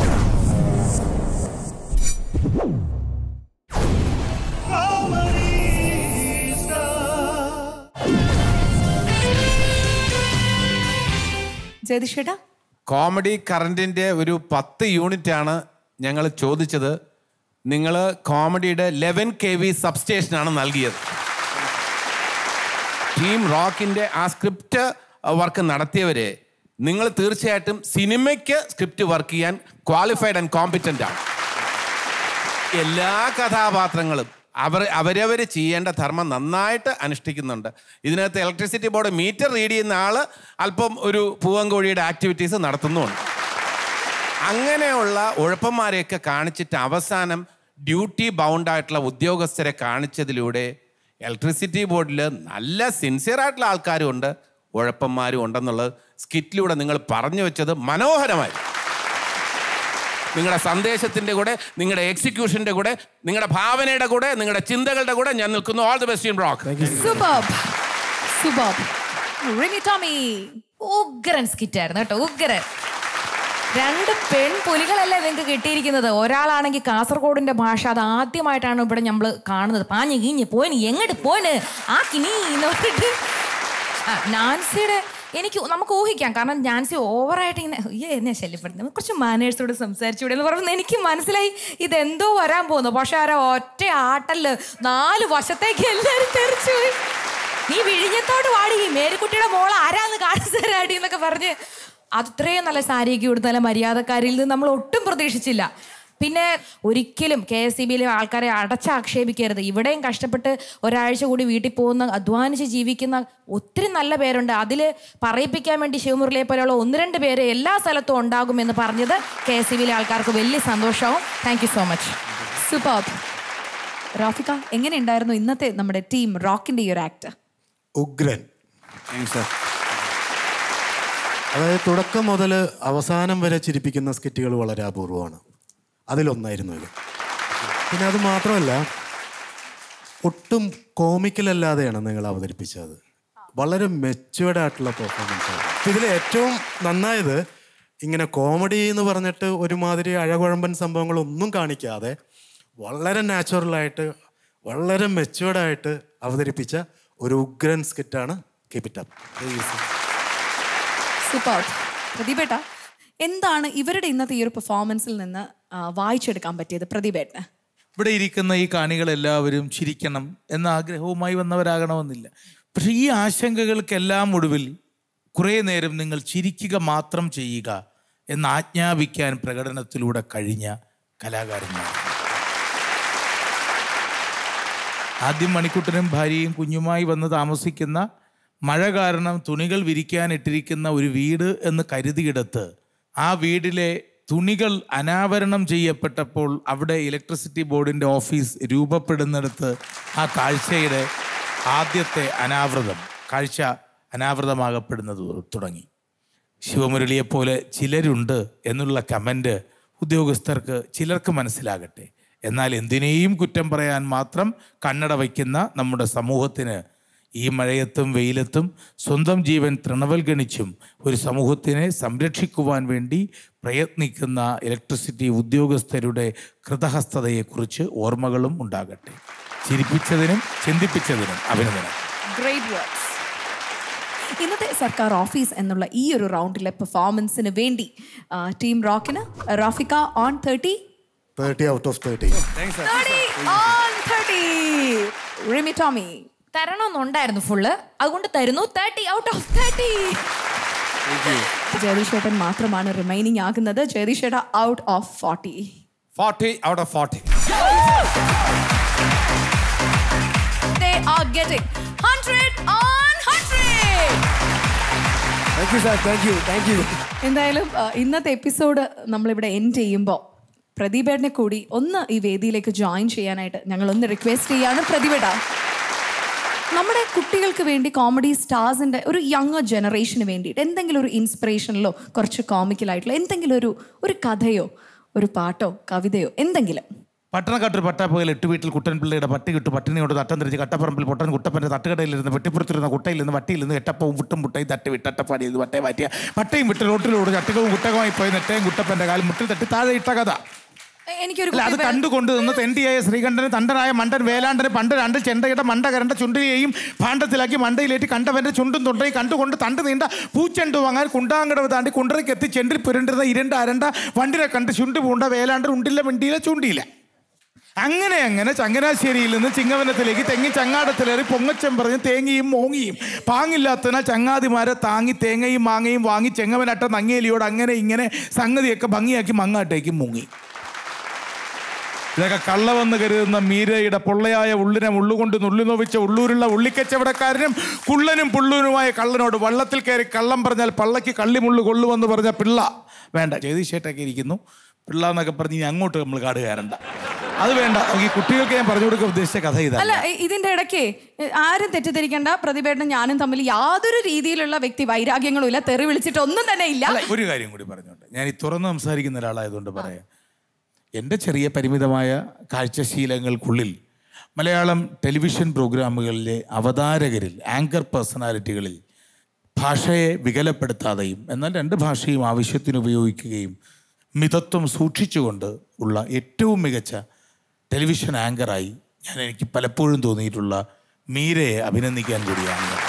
ജയതിഷേട്ടാ കോമഡി കറണ്ടിന്റെ ഒരു പത്ത് യൂണിറ്റ് ആണ് ഞങ്ങൾ ചോദിച്ചത് നിങ്ങൾ കോമഡിയുടെ ലെവൻ കെ വി സബ്സ്റ്റേഷനാണ് നൽകിയത് ടീം റോക്കിന്റെ ആ സ്ക്രിപ്റ്റ് വർക്ക് നടത്തിയവരെ നിങ്ങൾ തീർച്ചയായിട്ടും സിനിമയ്ക്ക് സ്ക്രിപ്റ്റ് വർക്ക് ചെയ്യാൻ ക്വാളിഫൈഡ് ആൻഡ് കോമ്പിറ്റൻ്റ് ആണ് എല്ലാ കഥാപാത്രങ്ങളും അവർ അവരവർ ചെയ്യേണ്ട ധർമ്മം നന്നായിട്ട് അനുഷ്ഠിക്കുന്നുണ്ട് ഇതിനകത്ത് ഇലക്ട്രിസിറ്റി ബോർഡ് മീറ്റർ റീഡ് ചെയ്യുന്ന ആൾ അല്പം ഒരു പൂവൻകോഴിയുടെ ആക്ടിവിറ്റീസ് നടത്തുന്നുമുണ്ട് അങ്ങനെയുള്ള ഉഴപ്പന്മാരെയൊക്കെ കാണിച്ചിട്ട് അവസാനം ഡ്യൂട്ടി ബൗണ്ട് ആയിട്ടുള്ള ഉദ്യോഗസ്ഥരെ കാണിച്ചതിലൂടെ ഇലക്ട്രിസിറ്റി ബോർഡിൽ നല്ല സിൻസിയർ ആയിട്ടുള്ള ആൾക്കാരും ഉണ്ട് ഉഴപ്പന്മാരും ഉണ്ടെന്നുള്ളത് സ്കിറ്റിലൂടെ നിങ്ങൾ പറഞ്ഞു വെച്ചത് മനോഹരമായി നിങ്ങളുടെ സന്ദേശത്തിന്റെ കൂടെ നിങ്ങളുടെ എക്സിക്യൂഷന്റെ കൂടെ നിങ്ങളുടെ ഭാവനയുടെ കൂടെ നിങ്ങളുടെ ചിന്തകളുടെ കൂടെ ഞാൻ നിൽക്കുന്നു all the best in rock സുബാബ് സുബാബ് റിമി ടോമി ഉഗ്രൻ സ്കിറ്റ് ആയിരുന്നു കേട്ടോ ഉഗ്രൻ രണ്ട് പെൺപുലികളല്ലേ നിങ്ങൾക്ക് കിട്ടിയിരിക്കുന്നത് ഒരാളാണെങ്കിൽ കാസർഗോഡിന്റെ ഭാഷ അത് ആദ്യമായിട്ടാണ് ഇവിടെ നമ്മൾ കാണുന്നത് പാഞ്ഞ് കീഞ്ഞ് പോയിന് എങ്ങോട്ട് പോയിന് ആ കിനി എന്ന് പറഞ്ഞിട്ട് ആ, നാൻസിയുടെ എനിക്ക് നമുക്ക് ഊഹിക്കാം കാരണം നാൻസി ഓവറായിട്ട് ഇങ്ങനെ അയ്യേ എന്നെ ശല്യപ്പെടുത്തുന്നത് കുറച്ച് മാനേഴ്സോട് സംസാരിച്ചൂടെ എന്ന് പറയുമ്പോൾ എനിക്ക് മനസ്സിലായി ഇതെന്തോ വരാൻ പോകുന്നു പക്ഷെ ആരാ ഒറ്റ ആട്ടല് നാല് വശത്തേക്ക് എല്ലാവരും തെറിച്ചു പോയി നീ വിഴിഞ്ഞത്തോട് വാടി മേരിക്കുട്ടിയുടെ മോൾ ആരാന്ന് കാണിച്ചു തരാടി എന്നൊക്കെ പറഞ്ഞ് അത്രയും നല്ല സാരിയൊക്കെ കൊടുത്ത നല്ല മര്യാദക്കാരിൽ നിന്ന് നമ്മൾ ഒട്ടും പ്രതീക്ഷിച്ചില്ല പിന്നെ ഒരിക്കലും കെ എസ് സി ബിയിലെ ആൾക്കാരെ അടച്ചാക്ഷേപിക്കരുത് ഇവിടെയും കഷ്ടപ്പെട്ട് ഒരാഴ്ച കൂടി വീട്ടിൽ പോകുന്ന അധ്വാനിച്ച് ജീവിക്കുന്ന ഒത്തിരി നല്ല പേരുണ്ട് അതിൽ പറയിപ്പിക്കാൻ വേണ്ടി ശിവമുരളിയെ പോലെയുള്ള ഒന്ന് രണ്ട് പേര് എല്ലാ സ്ഥലത്തും ഉണ്ടാകുമെന്ന് പറഞ്ഞത് കെ എസ് സി ബിയിലെ ആൾക്കാർക്ക് വലിയ സന്തോഷവും thank you so much super Rafika എങ്ങനെ ഉണ്ടായിരുന്നു ഇന്നത്തെ നമ്മുടെ ടീം റോക്കിന്റെ ഈ ഒരു ആക്ട് ഉഗ്രൻ അതായത് തുടക്കം മുതൽ അവസാനം വരെ ചിരിപ്പിക്കുന്ന സ്കിറ്റുകൾ വളരെ അപൂർവമാണ് അതിലൊന്നായിരുന്നു ഇത് പിന്നെ അത് മാത്രമല്ല ഒട്ടും കോമിക്കലല്ലാതെയാണ് നിങ്ങൾ അവതരിപ്പിച്ചത് വളരെ മെച്ചുവേർഡ് ആയിട്ടുള്ള പെർഫോമൻസ് ആണ് ഇതിൽ ഏറ്റവും നന്നായത് ഇങ്ങനെ കോമഡി എന്ന് പറഞ്ഞിട്ട് ഒരുമാതിരി അഴകുഴമ്പൻ സംഭവങ്ങളൊന്നും കാണിക്കാതെ വളരെ നാച്ചുറലായിട്ട് വളരെ മെച്ചുവേർഡായിട്ട് അവതരിപ്പിച്ച ഒരു ഉഗ്രൻ സ്കിറ്റാണ് കീപ് ഇറ്റ് അപ്പ് സൂപ്പർ പ്രദീപേട്ട എന്താണ് ഇവരുടെ ഇന്നത്തെ ഈ ഒരു പെർഫോമൻസിൽ നിന്ന് ആ, വായിച്ചെടുക്കാൻ പറ്റിയത് പ്രദീപേട്ടന് ഇവിടെ ഇരിക്കുന്ന ഈ കാണികളെല്ലാവരും ചിരിക്കണം എന്ന ആഗ്രഹവുമായി വന്നവരാകണമെന്നില്ല പക്ഷെ ഈ ആശങ്കകൾക്കെല്ലാം ഒടുവിൽ കുറേ നേരം നിങ്ങൾ ചിരിക്കുക മാത്രം ചെയ്യുക എന്ന് ആജ്ഞാപിക്കാൻ പ്രകടനത്തിലൂടെ കഴിഞ്ഞ കലാകാരന്മാർ ആദ്യം മണിക്കുട്ടനും ഭാര്യയും കുഞ്ഞുമായി വന്ന് താമസിക്കുന്ന മഴ കാരണം തുണികൾ വിരിക്കാൻ ഇട്ടിരിക്കുന്ന ഒരു വീട് എന്ന് കരുതിയിടത്ത് ആ വീടിലെ തുണികൾ അനാവരണം ചെയ്യപ്പെട്ടപ്പോൾ അവിടെ ഇലക്ട്രിസിറ്റി ബോർഡിൻ്റെ ഓഫീസ് രൂപപ്പെടുന്നിടത്ത് ആ കാഴ്ചയുടെ ആദ്യത്തെ അനാവൃതം കാഴ്ച അനാവൃതമാകപ്പെടുന്നത് തുടങ്ങി ശിവമുരളിയെപ്പോലെ ചിലരുണ്ട് എന്നുള്ള കമൻ്റ് ഉദ്യോഗസ്ഥർക്ക് ചിലർക്ക് മനസ്സിലാകട്ടെ എന്നാൽ എന്തിനേയും കുറ്റം പറയാൻ മാത്രം കണ്ണട വയ്ക്കുന്ന നമ്മുടെ സമൂഹത്തിന് ഈ മഴയത്തും വെയിലത്തും സ്വന്തം ജീവൻ തൃണവൽഗണിച്ചും ഒരു സമൂഹത്തിനെ സംരക്ഷിക്കുവാൻ വേണ്ടി പ്രയത്നിക്കുന്ന ഇലക്ട്രിസിറ്റി ഉദ്യോഗസ്ഥരുടെ കൃതഹസ്തതയെക്കുറിച്ച് ഓർമ്മകളും ഉണ്ടാകട്ടെ ചിരിപ്പിച്ചതിനും ചിന്തിപ്പിച്ചതിനും അഭിനന്ദനം ഗ്രേറ്റ് വേർഡ്സ് ഇന്നത്തെ സർക്കാർ ഓഫീസ് എന്നുള്ള ഈ ഒരു റൗണ്ടിലെ പെർഫോമൻസിന് വേണ്ടി ആ, ടീം റോക്കിന് Rafika on thirty thirty out of thirty thirty on thirty Rimi Tomy തരണമെന്നുണ്ടായിരുന്നു ഫുള്ള് അതുകൊണ്ട് തരുന്നു തേർട്ടി ഔട്ട് ഓഫ് തേർട്ടി ജയതിഷേട്ടൻ മാത്രമാണ് റിമൈനിങ് ആകുന്നത് ജയതിഷേട്ട out of forty forty out of forty They are getting 100 on 100. Thank you sir thank you thank you എന്തായാലും ആ, ഇന്നത്തെ എപ്പിസോഡ് നമ്മളിവിടെ എൻഡ് ചെയ്യുമ്പോൾ പ്രദീപേട്ടനെ കൂടി ഒന്ന് ഈ വേദിയിലേക്ക് ജോയിൻ ചെയ്യാനായിട്ട് ഞങ്ങൾ ഒന്ന് റിക്വസ്റ്റ് ചെയ്യാണ് പ്രതിഭേട്ട നമ്മുടെ കുട്ടികൾക്ക് വേണ്ടി കോമഡി സ്റ്റാർസിന്റെ ഒരു യങ്ങർ ജനറേഷന് വേണ്ടിയിട്ട് എന്തെങ്കിലും ഒരു ഇൻസ്പിറേഷനിലോ കുറച്ച് കോമിക്കലായിട്ടുള്ള എന്തെങ്കിലും ഒരു ഒരു കഥയോ ഒരു പാട്ടോ കവിതയോ എന്തെങ്കിലും പട്ടണക്കാട്ടൊരു പട്ടാപ്പകൽ എട്ട് വീട്ടിൽ കുട്ടൻപിള്ളയുടെ പട്ടി കിട്ടു പട്ടിണിയോട് തട്ടം തിരിച്ച് കട്ടപ്പറമ്പിൽ പൊട്ടൻ കുട്ടപ്പൻ്റെ തട്ടുകടയിലിരുന്ന് വെട്ടിപ്പുറത്തിരുന്ന കുട്ടയിൽ നിന്ന് വട്ടിയിൽ നിന്ന് എട്ടപ്പവും വിട്ടും മുട്ടയും തട്ടി വിട്ടട്ടപ്പാടി ഇത് വട്ടേ മാറ്റിയ പട്ടയും വിട്ട് റോട്ടിലോട് ചട്ടികവും കുട്ടകമായി പോയി നെട്ടയും കുട്ടപ്പൻ്റെ കാൽ മുട്ടിൽ തട്ടി താഴെ ഇട്ട കഥ എനിക്കൊരു അല്ല അത് കുട്ടി വേ- കണ്ടുകൊണ്ട് നിന്ന് തെണ്ടിയായ ശ്രീകണ്ഠന് തണ്ടനായ മണ്ടൻ വേലാണ്ടന് പണ്ട് രണ്ട് ചെണ്ടയുടെ മണ്ട കരണ്ട ചുണ്ടിനെയും ഭാണ്ഡത്തിലാക്കി മണ്ടയിലേറ്റി കണ്ടവന്റെ ചുണ്ടും തൊണ്ടയും കണ്ടുകൊണ്ട് തണ്ട് നീണ്ട പൂച്ചെണ്ടു വാങ്ങാൻ കുണ്ടാങ്കടവ് താണ്ടി കുണ്ടറയ്ക്ക് എത്തി ചെണ്ടിൽ പുരണ്ടിരുന്ന ഇരണ്ട അരണ്ട വണ്ടിനെ കണ്ട് ചുണ്ട് പൂണ്ട വേലാണ്ടൻ ഉണ്ടില്ല മിണ്ടിയില്ല ചൂണ്ടിയില്ല അങ്ങനെ അങ്ങനെ ചങ്ങനാശ്ശേരിയിൽ നിന്ന് ചിങ്ങവനത്തിലേക്ക് തെങ്ങി ചങ്ങാടത്തിലേറി പൊങ്ങച്ചം പറഞ്ഞ് തേങ്ങയും മോങ്ങിയും പാങ്ങില്ലാത്തതിനാൽ ചങ്ങാതിമാരെ താങ്ങി തേങ്ങയും മാങ്ങയും വാങ്ങി ചെങ്ങവനട്ട നങ്ങേലിയോട് അങ്ങനെ ഇങ്ങനെ സംഗതിയൊക്കെ ഭംഗിയാക്കി മങ്ങാട്ടേക്ക് മുങ്ങി ഇതൊക്കെ കള്ളവെന്ന് കരുതുന്ന മീരയുടെ പൊള്ളയായ ഉള്ളിനെ ഉള്ളുകൊണ്ട് നുള്ളി നോവിച്ച ഉള്ളൂരുള്ള ഉള്ളിക്കച്ചവടക്കാരനും കുള്ളനും പുള്ളൂനുമായ കള്ളനോട് വള്ളത്തിൽ കയറി കള്ളം പറഞ്ഞാൽ പള്ളക്ക് കള്ളിമുള്ളു കൊള്ളുമെന്ന് പറഞ്ഞ പിള്ള വേണ്ട ജഗദീഷേട്ടൊക്കെ ഇരിക്കുന്നു പിള്ള എന്നൊക്കെ പറഞ്ഞ് ഇനി അങ്ങോട്ട് നമ്മൾ കാട് കയറണ്ട അത് വേണ്ട ഈ കുട്ടികൾക്ക് ഞാൻ പറഞ്ഞു കൊടുക്കാൻ ഉദ്ദേശിച്ച കഥ അല്ല ഇതല്ല ഇ- ഇതിന്റെ ഇടയ്ക്ക് ആരും തെറ്റിദ്ധരിക്കേണ്ട പ്രതിഭേട്ടനും ഞാനും തമ്മിൽ യാതൊരു രീതിയിലുള്ള വ്യക്തി വൈരാഗ്യങ്ങളും ഇല്ല തെറി വിളിച്ചിട്ട് ഒന്നും തന്നെ ഇല്ല അല്ല, ഒരു കാര്യം കൂടി പറഞ്ഞോട്ടെ ഞാൻ ഈ തുറന്ന് സംസാരിക്കുന്ന ഒരാളായതുകൊണ്ട് പറയാം എൻ്റെ ചെറിയ പരിമിതമായ കാഴ്ചശീലങ്ങൾക്കുള്ളിൽ മലയാളം ടെലിവിഷൻ പ്രോഗ്രാമുകളിലെ അവതാരകരിൽ ആങ്കർ പേഴ്സണാലിറ്റികളിൽ ഭാഷയെ വികലപ്പെടുത്താതെയും എന്നാൽ രണ്ട് ഭാഷയും ആവശ്യത്തിന് ഉപയോഗിക്കുകയും മിതത്വം സൂക്ഷിച്ചുകൊണ്ട് ഉള്ള ഏറ്റവും മികച്ച ടെലിവിഷൻ ആങ്കറായി ഞാൻ എനിക്ക് പലപ്പോഴും തോന്നിയിട്ടുള്ള മീരയെ അഭിനന്ദിക്കാൻ കൂടിയാണ് ഞാൻ.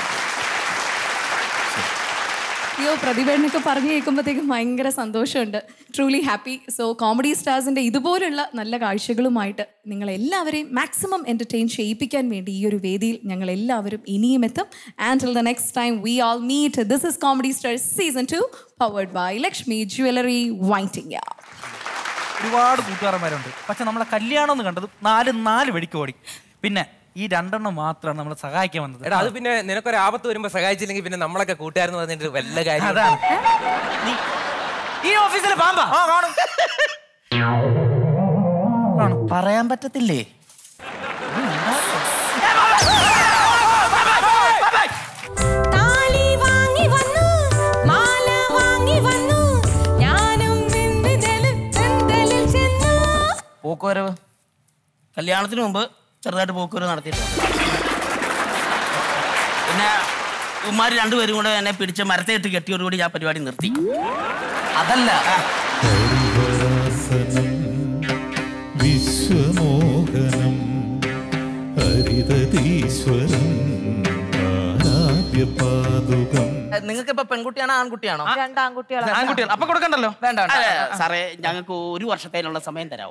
അയ്യോ പ്രതിഭേട്ടനൊക്കെ പറഞ്ഞു കേൾക്കുമ്പോഴത്തേക്കും ഭയങ്കര സന്തോഷമുണ്ട് ട്രൂലി ഹാപ്പി സോ കോമഡി സ്റ്റാർസിന്റെ ഇതുപോലുള്ള നല്ല കാഴ്ചകളുമായിട്ട് നിങ്ങൾ എല്ലാവരെയും മാക്സിമം എന്റർടൈൻ ചെയ്യിപ്പിക്കാൻ വേണ്ടി ഈ ഒരു വേദിയിൽ ഞങ്ങൾ എല്ലാവരും ഇനിയും എത്തും and the next time we all meet this is comedy stars season two powered by Lakshmi jewellery waiting ഒരുപാട് കൂട്ടുകാരന്മാരുണ്ട് പക്ഷെ നമ്മളെ കല്യാണം എന്ന് കണ്ടത് നാല് നാല് വെടിക്ക് ഓടി പിന്നെ ഈ രണ്ടെണ്ണം മാത്രമാണ് നമ്മളെ സഹായിക്കാൻ വന്നത് എടാ അത് പിന്നെ നിനക്കൊരു ആപത്ത് വരുമ്പോ സഹായിച്ചില്ലെങ്കിൽ പിന്നെ നമ്മളൊക്കെ കൂട്ടുകാരെന്ന് പറഞ്ഞിട്ട് വല്ല കാര്യം അതാണ് നീ- ഈ ഓഫീസിൽ പാമ്പാ ആ കാണും കാണും. പറയാൻ പറ്റത്തില്ലേ താലി വാങ്ങി വന്നു മാല വാങ്ങി വന്നു ഞാനും വെന്തലിൽ വെന്തലിൽ ചെന്നു പോക്കുവരവ് കല്യാണത്തിന് മുമ്പ് ചെറുതായിട്ട് പോക്കുവരവ് നടത്തിയിട്ടുണ്ട് പിന്നെ ഉമ്മാര് രണ്ടുപേരും കൂടെ എന്നെ പിടിച്ച് മരത്തേട്ട് കെട്ടിയോടുകൂടി ഞാൻ പരിപാടി നിർത്തി അതല്ല വിശ്വമോഹനം ഹരിതീശ്വരം ആരാധ്യപാതുകം നിങ്ങൾക്ക് ഇപ്പൊ പെൺകുട്ടിയാണോ ആൺകുട്ടിയാണോ രണ്ടാൺകുട്ടികളാണ് ആൺകുട്ടികൾ അപ്പൊ കൊടുക്കണ്ടല്ലോ വേണ്ട സാറേ ഞങ്ങൾക്ക് ഒരു വർഷത്തേനുള്ള സമയം തരാമോ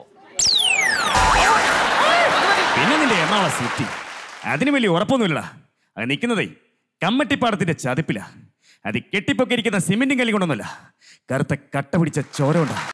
പിന്നെ നിന്റെ എറണാകുളം സിറ്റി അതിന് വലിയ ഉറപ്പൊന്നുമില്ലടാ അത് നിൽക്കുന്നതേ കമ്മട്ടിപ്പാടത്തിന്റെ ചതിപ്പില അത് കെട്ടിപ്പൊക്കിയിരിക്കുന്ന സിമെന്റും കല്ലി കൊണ്ടൊന്നുമല്ല കറുത്ത കട്ട പിടിച്ച ചോര കൊണ്ടാ